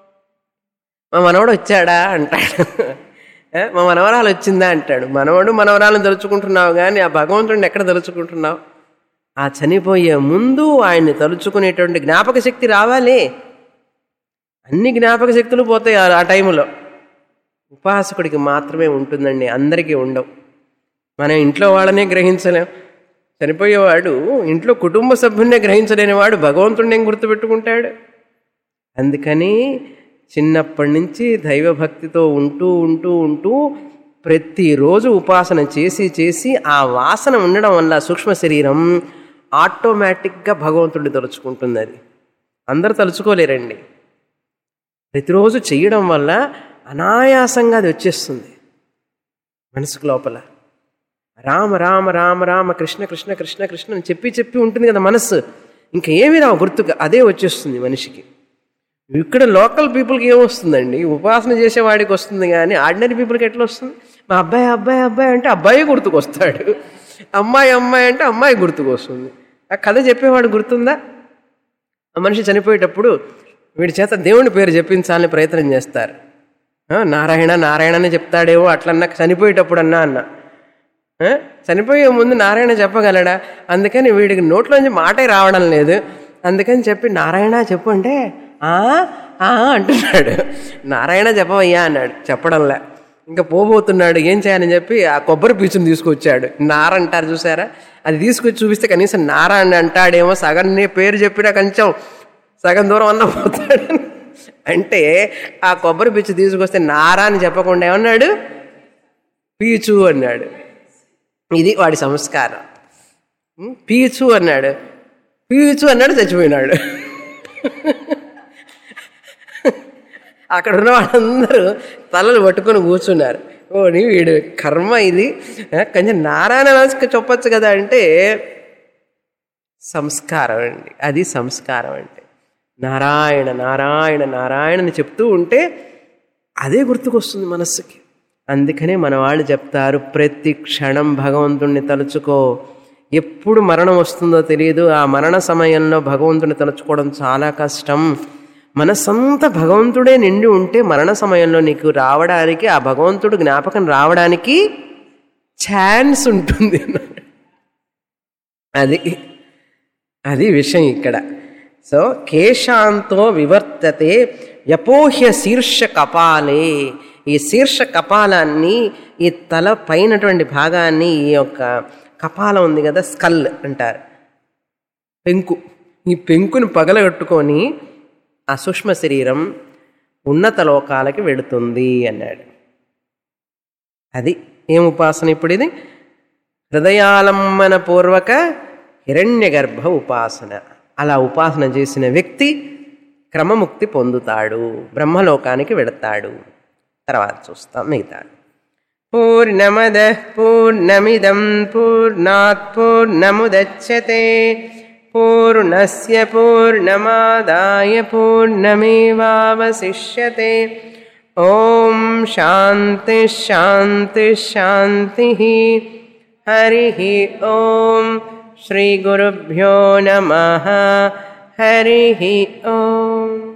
Speaker 1: మా మనవడు వచ్చాడా అంటాడు ఏ, మా మనవరాలు వచ్చిందా అంటాడు మనవడు మనవరాలను తలుచుకుంటున్నావు కానీ ఆ భగవంతుడిని ఎక్కడ తలుచుకుంటున్నావు ఆ చనిపోయే ముందు ఆయన్ని తలుచుకునేటువంటి జ్ఞాపక శక్తి రావాలి అన్ని జ్ఞాపక శక్తులు పోతాయి ఆ- ఆ టైంలో ఉపాసకుడికి మాత్రమే ఉంటుందండి అందరికీ ఉండవు మనం ఇంట్లో వాళ్ళనే గ్రహించలేం చనిపోయేవాడు ఇంట్లో కుటుంబ సభ్యున్నే గ్రహించలేని వాడు భగవంతుడిని ఏం గుర్తుపెట్టుకుంటాడు అందుకని చిన్నప్పటి నుంచి దైవభక్తితో ఉంటూ ఉంటూ ఉంటూ ప్రతిరోజు ఉపాసన చేసి చేసి ఆ వాసన ఉండడం వల్ల సూక్ష్మ శరీరం ఆటోమేటిక్గా భగవంతుడిని తలుచుకుంటుంది అది అందరు తలుచుకోలేరండి ప్రతిరోజు చేయడం వల్ల అనాయాసంగా అది వచ్చేస్తుంది మనసుకు లోపల రామ రామ రామ రామ కృష్ణ కృష్ణ కృష్ణ కృష్ణ అని చెప్పి చెప్పి ఉంటుంది కదా మనస్సు ఇంకా ఏమీ రావు గుర్తుగా అదే వచ్చేస్తుంది మనిషికి ఇక్కడ లోకల్ పీపుల్కి ఏమొస్తుందండి ఉపాసన చేసేవాడికి వస్తుంది కానీ ఆర్డినరీ పీపుల్కి ఎట్లా వస్తుంది మా అబ్బాయి అబ్బాయి అబ్బాయి అంటే అబ్బాయి గుర్తుకొస్తాడు అమ్మాయి అమ్మాయి అంటే అమ్మాయి గుర్తుకొస్తుంది ఆ కథ చెప్పేవాడు గుర్తుందా ఆ మనిషి చనిపోయేటప్పుడు వీడి చేత దేవుని పేరు చెప్పించాలని ప్రయత్నం చేస్తారు ఆ, నారాయణ నారాయణ అని చెప్తాడేమో అట్లన్నా చనిపోయేటప్పుడు అన్నా అన్న ఆ, చనిపోయే ముందు నారాయణ చెప్పగలడా అందుకని వీడికి నోట్లోంచి మాటే రావడం లేదు అందుకని చెప్పి నారాయణ చెప్పు అంటే "ఆ, ఆ" అంటున్నాడు నారాయణ చెప్పవయ్యా అన్నాడు చెప్పడంలే ఇంకా పోబోతున్నాడు ఏం చేయాలని చెప్పి ఆ కొబ్బరి పీచుని తీసుకొచ్చాడు నార అంటారు చూసారా అది తీసుకొచ్చి చూపిస్తే కనీసం నార అని అంటాడేమో సగం నీ పేరు చెప్పినా కొంచెం సగం దూరం అన్న పోతాడు అంటే ఆ కొబ్బరి పీచు తీసుకొస్తే నారా అని చెప్పకుండా ఏమన్నాడు పీచు అన్నాడు ఇది వాడి సంస్కారం ఉం, పీచు అన్నాడు పీచు అన్నాడు చచ్చిపోయినాడు అక్కడ ఉన్న వాళ్ళందరూ తలలు పట్టుకొని కూర్చున్నారు ఓ నీ వీడు కర్మ ఇది ఆ, కొంచెం నారాయణ రాజుకి చెప్పొచ్చు కదా అంటే సంస్కారం అండి అది సంస్కారం అంటే నారాయణ నారాయణ నారాయణ అని చెప్తూ ఉంటే అదే గుర్తుకొస్తుంది మనస్సుకి అందుకనే మన వాళ్ళు చెప్తారు ప్రతి క్షణం భగవంతుణ్ణి తలుచుకో ఎప్పుడు మరణం వస్తుందో తెలియదు ఆ మరణ సమయంలో భగవంతుని తలుచుకోవడం చాలా కష్టం మనసంతా భగవంతుడే నిండి ఉంటే మరణ సమయంలో నీకు రావడానికి ఆ భగవంతుడు జ్ఞాపకం రావడానికి ఛాన్స్ ఉంటుంది అన్నాడు. అది అది విషయం ఇక్కడ సో కేశాంతో వివర్తతే యపోహ్య శీర్ష కపాలే ఈ శీర్ష కపాలాన్ని ఈ తల పైనటువంటి భాగాన్ని ఈ యొక్క కపాలం ఉంది కదా స్కల్ అంటారు పెంకు ఈ పెంకుని పగలగొట్టుకొని ఆ సూక్ష్మ శరీరం ఉన్నత లోకాలకి వెళుతుంది అన్నాడు అది ఏం ఉపాసన ఇప్పుడు ఇది హృదయాలంబన పూర్వక హిరణ్య గర్భ ఉపాసన అలా ఉపాసన చేసిన వ్యక్తి క్రమముక్తి పొందుతాడు బ్రహ్మలోకానికి వెళతాడు తర్వాత చూస్తాం మిగతా పూర్ణమద పూర్ణమిదం పూర్ణాత్ పూర్ణముదచ్చతే పూర్ణస్య పూర్ణమాదాయ పూర్ణమేవావశిష్యతే ఓం శాంతి శాంతి శాంతి హరి ఓం శ్రీ గురుభ్యో నమ హరి ఓం